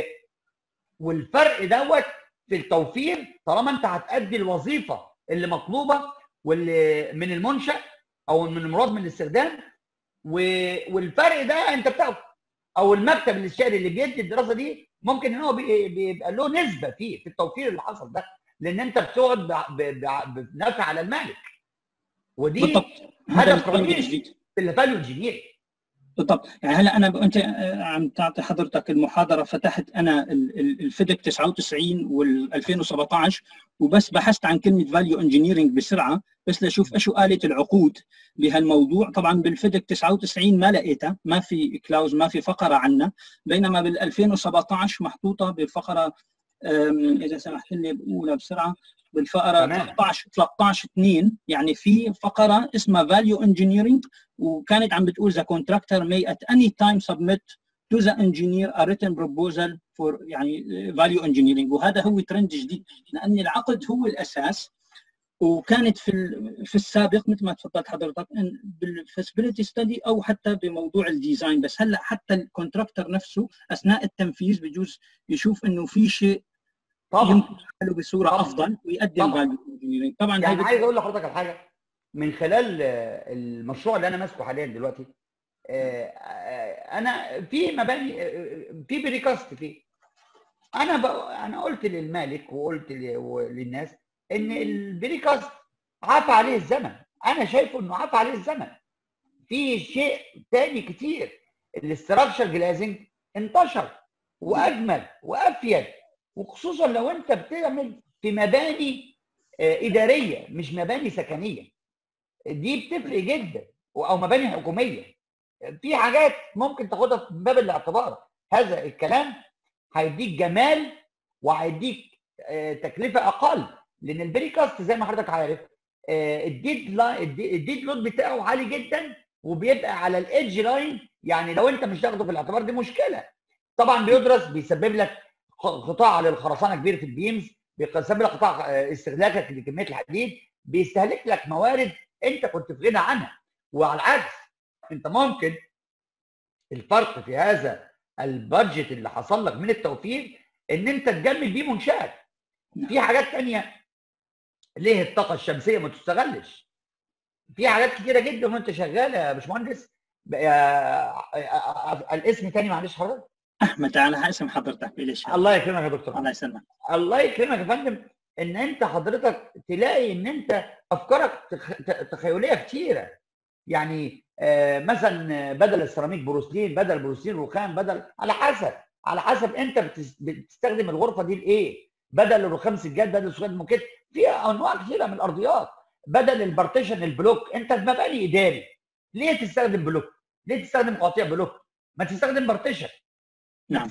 والفرق دوت في التوفير طالما انت هتأدي الوظيفه اللي مطلوبه واللي من المنشا او من المراد من الاستخدام و... والفرق ده انت بتاخده او المكتب الاستشاري اللي بيدي الدراسه دي ممكن ان هو بي- بيبقى له نسبه فيه في التوفير اللي حصل ده لان انت بتقعد ب- ب- بنفع على المالك ودي بالضبط هذا هدف الفرق رئيسي الجديد في الفاليو انجينير بالضبط يعني هلا انا ب- انت آه، عم تعطي حضرتك المحاضره فتحت انا ال- ال- الفيدك 99 وال 2017 وبس بحثت عن كلمه فاليو انجينيرنج بسرعه بس لاشوف ايش آلة العقود بهالموضوع طبعا بالفيدك 99 ما لقيتها ما في كلاوز ما في فقره عنها بينما بال 2017 محطوطه بفقره أم، اذا سمحت لي بقولها بسرعه بالفقره تمام. 13 13 2 يعني في فقره اسمها فاليو انجينيرنج وكانت عم بتقول the contractor may at any time submit to the engineer a written proposal for يعني value engineering وهذا هو ترند جديد لان العقد هو الاساس وكانت في ال- في السابق مثل ما تفضلت حضرتك إن بالفيسبيليتي ستدي او حتى بموضوع الديزاين بس هلا حتى الكونتراكتور نفسه اثناء التنفيذ بجوز يشوف انه في شيء طبعا يمكن يعمله بصوره طبعاً. افضل ويقدم طبعاً. فاليو انجينيرنج طبعا يعني هاي عايز اقول لحضرتك على حاجه من خلال آه، المشروع اللي انا ماسكه حاليا دلوقتي آه، آه، انا في مباني آه، في بريكاست فيه انا ب... انا قلت للمالك وقلت ل- للناس ان البريكاست عفى عليه الزمن انا شايفه انه عفى عليه الزمن في شيء تاني كتير الاستراكشر جلازنج انتشر واجمل وافيد وخصوصا لو انت بتعمل في مباني آه، اداريه مش مباني سكنيه دي بتفرق جدا او مباني حكوميه في حاجات ممكن تاخدها في باب الاعتبار هذا الكلام هيديك جمال وهيديك آه، تكلفه اقل لان البريكاست زي ما حضرتك عارف آه، الديد لاين الديد لود بتاعه عالي جدا وبيبقى على الايدج لاين يعني لو انت مش تاخده في الاعتبار دي مشكله طبعا بيدرس بيسبب لك قطاع للخرسانه كبير في البيمز بيسبب لك قطاع آه، استهلاكك لكميه الحديد بيستهلك لك موارد انت كنت في غنى عنها وعلى العكس انت ممكن الفرق في هذا البادجت اللي حصل لك من التوفير ان انت تجمل بيه منشات في حاجات تانية ليه الطاقه الشمسيه ما تستغلش في حاجات كتيره جدا وانت شغال يا باشمهندس بقى- الاسم تاني معلش حضرتك احمد انا اسم حضرتك ليش الله يكرمك يا دكتور الله يسلمك الله يكرمك يا فندم ان انت حضرتك تلاقي ان انت افكارك تخ- ت- تخيليه كتيره يعني آه، مثلا بدل السيراميك بروسلين بدل بروسلين رخام بدل على حسب على حسب انت بتس- بتستخدم الغرفه دي لايه بدل الرخام سجاد بدل السجاد موكيت في انواع كثيره من الارضيات بدل البارتيشن البلوك انت في مباني اداري ليه تستخدم بلوك ليه تستخدم قطيع بلوك ما تستخدم بارتيشن نعم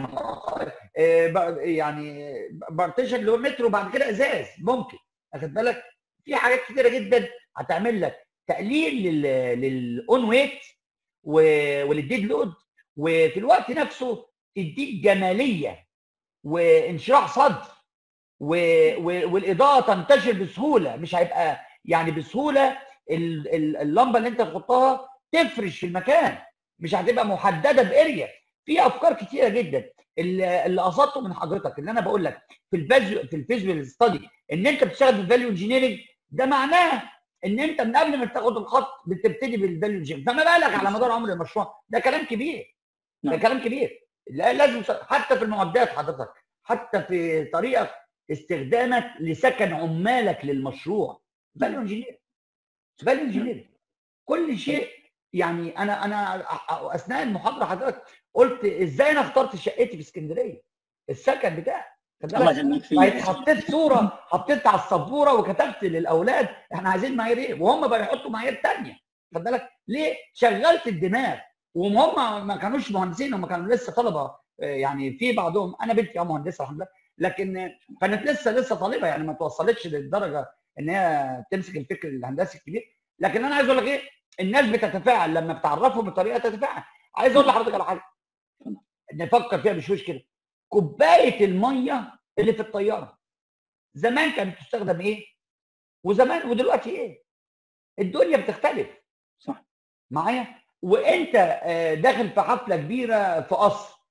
آه، ب- يعني بارتيشن اللي هو متر وبعد كده ازاز ممكن واخد بالك في حاجات كتيره جدا هتعمل لك تقليل للاون ويت وللديد لود وفي الوقت نفسه تديك جماليه وانشراح صدر و- و- والاضاءه تنتشر بسهوله مش هيبقى يعني بسهوله ال- ال- اللمبه اللي انت تحطها تفرش في المكان مش هتبقى محدده باريا في افكار كتيره جدا اللي اللي قصدته من حضرتك اللي انا بقول لك في الفيجوال في الفيجوال ستادي ان انت بتشتغل في الفاليو انجينيرنج ده معناه ان انت من قبل ما تاخد الخط بتبتدي بالفاليو انجينيرنج فما بالك على مدار عمر المشروع ده كلام كبير ده نعم. كلام كبير لا لازم حتى في المعدات حضرتك حتى في طريقه استخدامك لسكن عمالك للمشروع فاليو انجينير فاليو انجينير كل شيء يعني انا انا اثناء المحاضره حضرتك قلت ازاي انا اخترت شقتي في اسكندريه السكن بتاعي خد بالك؟ الله يهنيك بقيت فيك حطيت صوره حطيت على السبوره وكتبت للاولاد احنا عايزين معايير ايه وهم بقى يحطوا معايير ثانيه خد بالك ليه شغلت الدماغ وهم ما كانوش مهندسين هم كانوا لسه طلبه آه، يعني في بعضهم انا بنتي اه مهندسه الحمد لله لكن كانت لسه لسه طالبه يعني ما توصلتش للدرجه ان هي تمسك الفكر الهندسي الكبير لكن انا عايز اقول لك ايه الناس بتتفاعل لما بتعرفهم بطريقه تتفاعل عايز اقول لحضرتك على حاجه نفكر فيها بشويش كده كوبايه الميه اللي في الطياره زمان كانت تستخدم ايه وزمان ودلوقتي ايه الدنيا بتختلف صح معايا وانت آه، داخل في حفله كبيره في قصر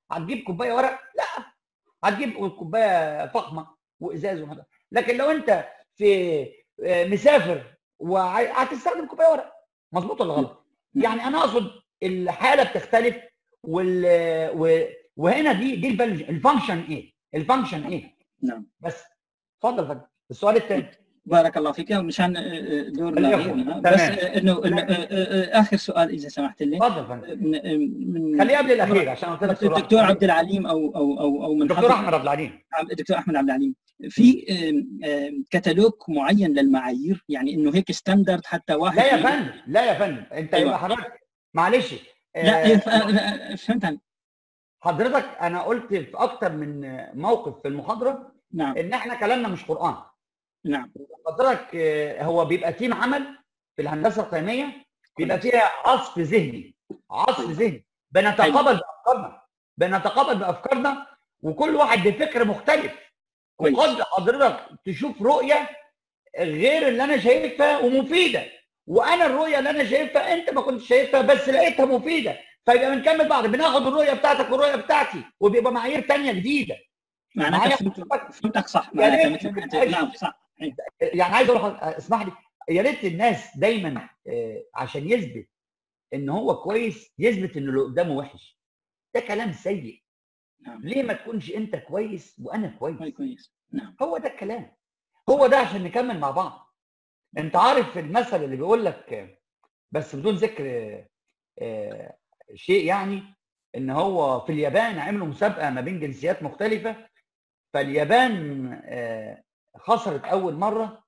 هتجيب كوبايه ورق لا هتجيب كوبايه فخمه وازاز وهذا لكن لو انت في آه، مسافر وهتستخدم كوبايه ورق مظبوط ولا غلط يعني انا اقصد الحاله بتختلف وال و- وهنا دي دي الفال- الفانكشن ايه الفانكشن ايه نعم بس اتفضل يا فندم السؤال الثاني بارك الله فيك مشان آه، دورنا العفو. غيرنا. تمام. بس آه، انه إنه، آه، آه، اخر سؤال اذا سمحت لي اتفضل يا فندم من من خليه قبل الاخير عشان قلت لك سؤال الدكتور عبد العليم او او او او من دكتور حضر- احمد عبد العليم عبد- الدكتور احمد عبد العليم في آم، آم، كتالوج معين للمعايير يعني انه هيك ستاندرد حتى واحد لا يا ي- فندم لا يا فندم انت أيوة. يبقى حضرتك معلش لا آه، إيه، ف- آه، فهمت عليك. حضرتك انا قلت في اكتر من موقف في المحاضره نعم ان احنا كلامنا مش قران نعم حضرتك آه، هو بيبقى تيم عمل في الهندسه القيميه بيبقى فيها عصف ذهني عصف ذهني بنتقابل بافكارنا بنتقابل بافكارنا وكل واحد بفكر مختلف كويس. وقد حضرتك تشوف رؤيه غير اللي انا شايفها ومفيده وانا الرؤيه اللي انا شايفها انت ما كنتش شايفها بس لقيتها مفيده فيبقى بنكمل بعض بناخد الرؤيه بتاعتك والرؤيه بتاعتي وبيبقى معايير تانية جديده معناتها معايا فهمت فهمتك صح يا معناتها ريت مثل ما ما أنت- تبقاش- نعم صح يعني عايز اقول لحضرتك- اسمح لي يا ريت الناس دايما آه، عشان يثبت ان هو كويس يثبت ان اللي قدامه وحش ده كلام سيء نعم ليه ما تكونش انت كويس وانا كويس كويس كويس نعم هو ده الكلام هو ده عشان نكمل مع بعض انت عارف المثل اللي بيقول لك آه، بس بدون ذكر آه، آه، شيء يعني ان هو في اليابان عملوا مسابقه ما بين جنسيات مختلفه فاليابان آه، خسرت اول مره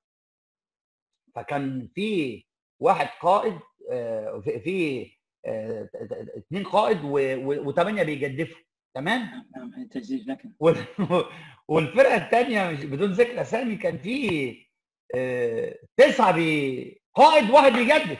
فكان في واحد قائد آه، في في آه، ت- ت- اثنين قائد وثمانيه بيجدفوا تمام نعم نعم تجديد لكن وال- والفرقه الثانيه مش بدون ذكر اسامي كان في آه، تسعه بي قائد واحد بيجدف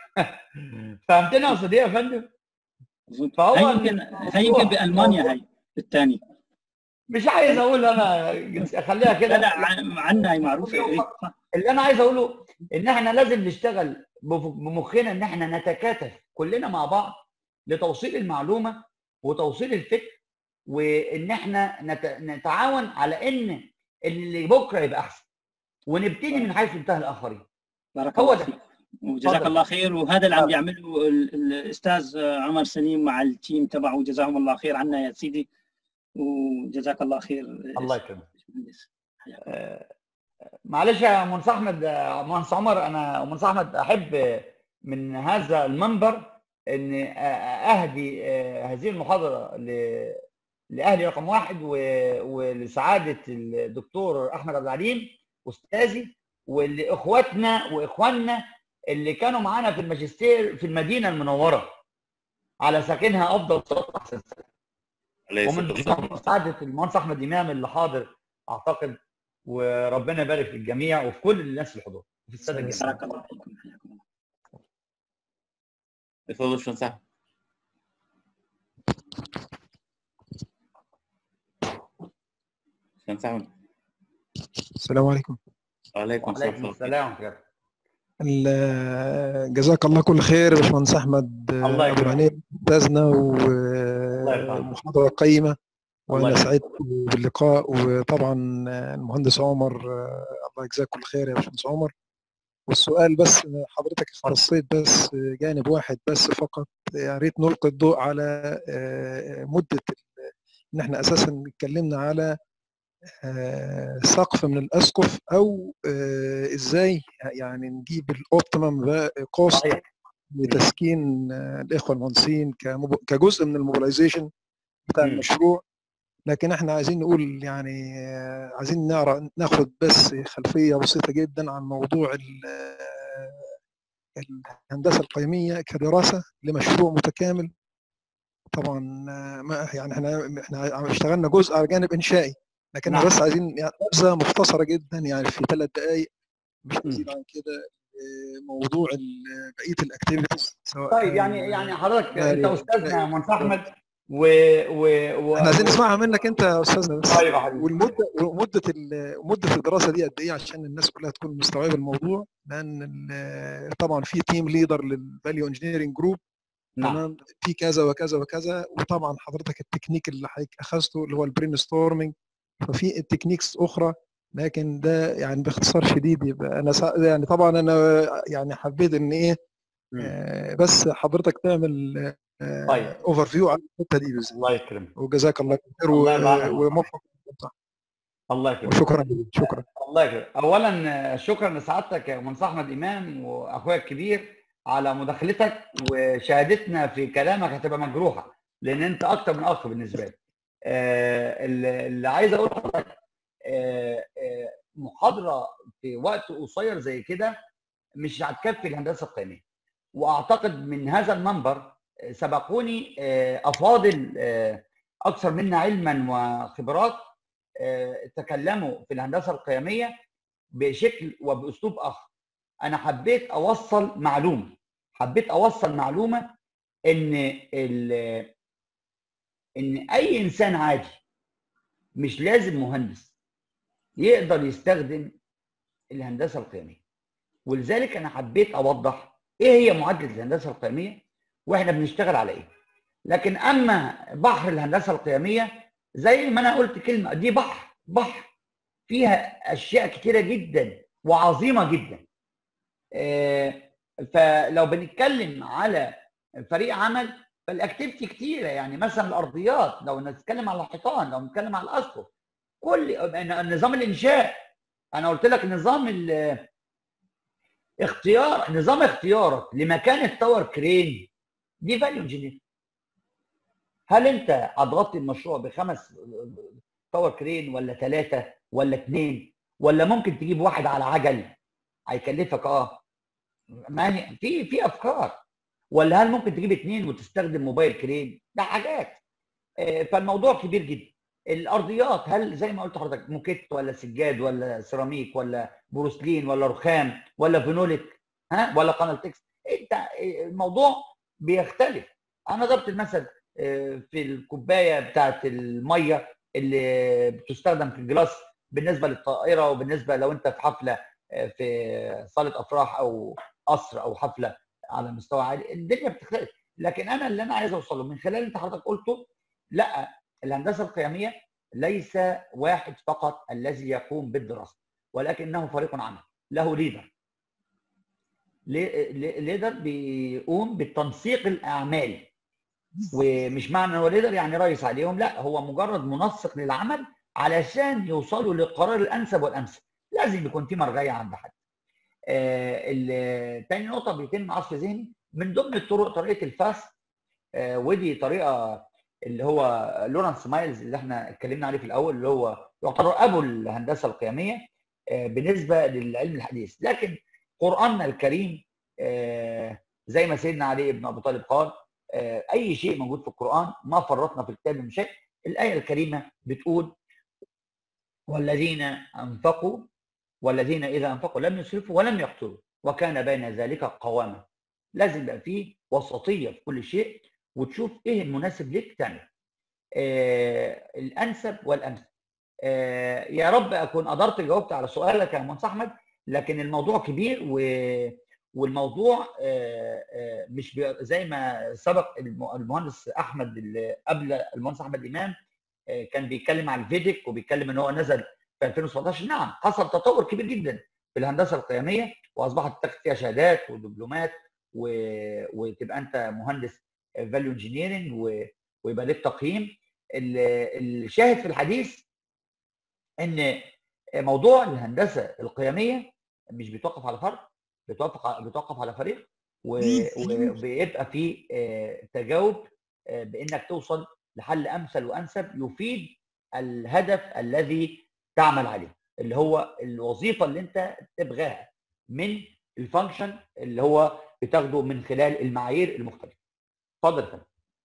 فهمتني اقصد ايه يا فندم؟ مظبوط. فهو هي يمكن هي يمكن بالمانيا هي الثاني مش عايز اقول انا جنس- اخليها لا كده لا عن- عنا هي معروفه إيه، صح. اللي انا عايز اقوله ان احنا لازم نشتغل بف- بمخنا ان احنا نتكاتف كلنا مع بعض لتوصيل المعلومه وتوصيل الفكر وان احنا نت- نتعاون على ان اللي بكره يبقى احسن ونبتدي من حيث انتهى الاخرين بارك هو الله ده. فيك وجزاك اتفضل. الله خير وهذا اللي عم يعمله ال- الاستاذ عمر سليم مع التيم تبعه جزاهم الله خير عنا يا سيدي وجزاك الله خير الله يكرمك باشمهندس. آه، معلش يا مهندس احمد آه، مهندس عمر انا مهندس احمد احب من هذا المنبر ان آه، اهدي آه، هذه المحاضره ل- لاهلي رقم واحد و- ولسعاده الدكتور احمد عبد العليم استاذي ولاخواتنا واخواننا اللي كانوا معانا في الماجستير في المدينه المنوره على ساكنها افضل صوت احسن سلام عليه ومن الصلاة والسلام. ضمن مساعده المهندس احمد امام اللي حاضر اعتقد وربنا يبارك في الجميع وفي كل الناس اللي حضور وفي الساده الجميع بارك الله فيكم حياكم الله اتفضل يا باشمهندس احمد باشمهندس احمد السلام عليكم وعليكم السلام وعليكم ورحمة الله. السلام ورحمه الله ال- جزاك الله كل خير يا باشمهندس احمد الله ابو يكرمك. العنين استاذنا يرحمه. ومحاضره قيمه الله وانا يكرمك. سعيد باللقاء وطبعا المهندس عمر الله يجزاك كل خير يا باشمهندس عمر والسؤال بس حضرتك اختصيت بس جانب واحد بس فقط يا ريت نلقي الضوء على مده ال- ان احنا اساسا اتكلمنا على آه، سقف من الاسقف او آه، ازاي يعني نجيب الاوبتيمم كوست صحيح لتسكين آه، الاخوه المهندسين كمب- كجزء من الموبيلايزيشن بتاع مم. المشروع لكن احنا عايزين نقول يعني آه، عايزين نعرف ناخد بس خلفيه بسيطه جدا عن موضوع ال- آه، الهندسه القيميه كدراسه لمشروع متكامل طبعا آه، ما يعني احنا احنا اشتغلنا جزء على جانب انشائي لكن نعم. بس عايزين يعني نبذه مختصره جدا يعني في ثلاث دقائق مش مم. نزيد عن كده آه، موضوع ال- بقيه الاكتيفيتيز سواء طيب كان- يعني يعني حضرتك يعني- انت استاذنا يا مهندس احمد و و, و... احنا عايزين نسمعها منك انت يا استاذنا بس طيب يا حبيبي والمده ومده ال- مده الدراسه دي قد ايه عشان الناس كلها تكون مستوعبه الموضوع لان ال- طبعا في تيم ليدر للفاليو انجينيرنج جروب نعم تمام في كذا وكذا وكذا وطبعا حضرتك التكنيك اللي حضرتك اخذته اللي هو البرين ستورمنج ففي تكنيكس اخرى لكن ده يعني باختصار شديد يبقى انا سا... يعني طبعا انا يعني حبيت ان ايه مم. آه، بس حضرتك تعمل طيب. اوفر فيو على الحته دي بالذات الله يكرمك وجزاك الله خير الله يبارك. و- وموفق الله يكرمك وشكرا شكرا الله يكرمك اولا آه، شكرا لسعادتك يا منصح احمد امام واخويا الكبير على مداخلتك وشهادتنا في كلامك هتبقى مجروحه لان انت اكتر من اخ بالنسبه لي آه، اللي اللي عايز اقول لحضرتك آه، آه، محاضره في وقت قصير زي كده مش هتكفي الهندسه القيميه واعتقد من هذا المنبر آه، سبقوني آه، افاضل آه، اكثر منا علما وخبرات آه، تكلموا في الهندسه القيميه بشكل وباسلوب اخر انا حبيت اوصل معلومه حبيت اوصل معلومه ان ال- ان اي انسان عادي مش لازم مهندس يقدر يستخدم الهندسه القيميه ولذلك انا حبيت اوضح ايه هي معادله الهندسه القيميه واحنا بنشتغل على ايه لكن اما بحر الهندسه القيميه زي ما انا قلت كلمه دي بحر بحر فيها اشياء كتيره جدا وعظيمه جدا آه، فلو بنتكلم على فريق عمل فالاكتيفيتي كتيره يعني مثلا الارضيات لو نتكلم على الحيطان لو نتكلم على الاسطح كل نظام الانشاء انا قلت لك نظام ال- اختيار نظام اختيارك لمكان التاور كرين دي فاليو انجينير هل انت هتغطي المشروع بخمس تاور كرين ولا ثلاثه ولا اثنين ولا ممكن تجيب واحد على عجل هيكلفك اه يعني في في افكار ولا هل ممكن تجيب اثنين وتستخدم موبايل كرين ده حاجات آه، فالموضوع كبير جدا الارضيات هل زي ما قلت لحضرتك موكيت ولا سجاد ولا سيراميك ولا بروسلين ولا رخام ولا فينوليك ها ولا قناه تكس انت آه، الموضوع بيختلف انا ضربت المثل آه، في الكوبايه بتاعت الميه اللي بتستخدم في الجلاس بالنسبه للطائره وبالنسبه لو انت في حفله آه، في صاله افراح او قصر او حفله على مستوى عالي الدنيا بتختلف لكن انا اللي انا عايز اوصله من خلال اللي انت حضرتك قلته لا الهندسه القيميه ليس واحد فقط الذي يقوم بالدراسه ولكنه فريق عمل له ليدر ليدر بيقوم بتنسيق الاعمال ومش معنى ان هو ليدر يعني رئيس عليهم لا هو مجرد منسق للعمل علشان يوصلوا للقرار الانسب والامثل لازم يكون في مرجعيه عند حد آه، ال- تاني نقطه بيتم عصف ذهني من ضمن الطرق طريقه الفاس آه، ودي طريقه اللي هو لورانس مايلز اللي احنا اتكلمنا عليه في الاول اللي هو يعتبر ابو الهندسه القيميه آه، بالنسبه للعلم الحديث لكن قراننا الكريم آه، زي ما سيدنا علي بن ابي طالب قال آه، اي شيء موجود في القران ما فرطنا في الكتاب من شيء الايه الكريمه بتقول والذين انفقوا والذين اذا انفقوا لم يسرفوا ولم يقتروا وكان بين ذلك قواما لازم يبقى فيه وسطيه في كل شيء وتشوف ايه المناسب ليك تعمل آه الانسب والامثل آه يا رب اكون قدرت جاوبت على سؤالك يا مهندس احمد لكن الموضوع كبير و والموضوع آه آه مش بي- زي ما سبق الم- المهندس احمد اللي قبل المهندس احمد امام آه كان بيتكلم على الفيديك وبيتكلم ان هو نزل في 2017 نعم حصل تطور كبير جدا في الهندسه القيميه واصبحت تاخد فيها شهادات ودبلومات و... وتبقى انت مهندس فاليو انجينيرنج و... ويبقى لك تقييم ال- الشاهد في الحديث ان موضوع الهندسه القيميه مش بيتوقف على فرد بيتوقف بيتوقف على فريق و- وبيبقى في آه، تجاوب آه، بانك توصل لحل امثل وانسب يفيد الهدف الذي تعمل عليه اللي هو الوظيفه اللي انت تبغاها من الفانكشن اللي هو بتاخده من خلال المعايير المختلفه. اتفضل يا فندم.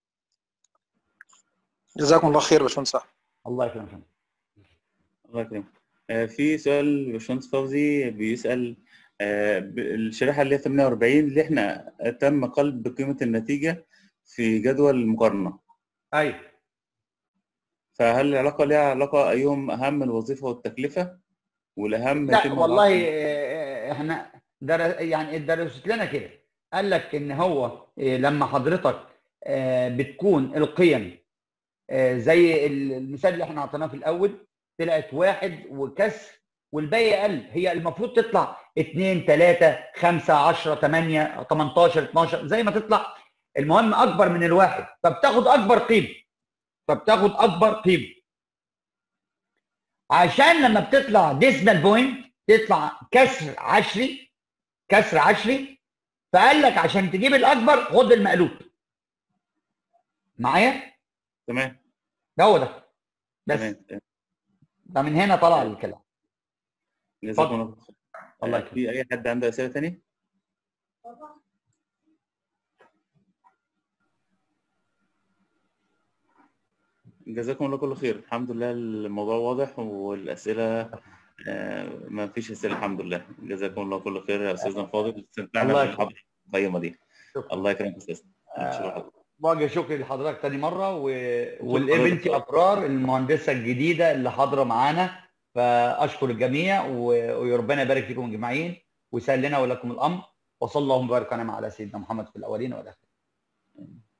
جزاكم الله خير يا باشمهندس أحمد. الله يكرمك يا فندم. الله يكرمك آه، في سؤال باشمهندس فوزي بيسأل آه، ب- الشريحة اللي هي 48 اللي احنا تم قلب قيمة النتيجة في جدول المقارنة ايوه فهل العلاقة ليها علاقة أيهم أهم الوظيفة والتكلفة والأهم لا يتم والله العقد؟ آه، احنا در... يعني درست لنا كده قال لك ان هو إيه، لما حضرتك آه، بتكون القيم آه، زي المثال اللي احنا اعطيناه في الاول طلعت واحد وكسر والباقي اقل هي المفروض تطلع 2 3 5 10 8 18 12 زي ما تطلع المهم اكبر من الواحد فبتاخد اكبر قيمه فبتاخد اكبر قيمه عشان لما بتطلع ديسمال بوينت تطلع كسر عشري كسر عشري فقال لك عشان تجيب الاكبر خد المقلوب معايا تمام ده هو ده بس تمام تمام. ده من هنا طلع الكلام جزاكم الله خير الله آه، يكرمك. في اي حد عنده اسئله تاني جزاكم الله كل خير الحمد لله الموضوع واضح والاسئله آه، ما فيش اسئله الحمد لله جزاكم الله كل خير يا استاذنا فاضل استمتعنا الله بالمحاضره القيمه دي شكرا. الله يكرمك يا استاذ آه، شكرا وجه شكري لحضرتك تاني مره و... والايفنتي ابرار المهندسه الجديده اللي حاضره معانا فاشكر الجميع و... وربنا يبارك فيكم اجمعين ويسهل لنا ولكم الامر وصلى اللهم وبارك على سيدنا محمد في الاولين والاخرين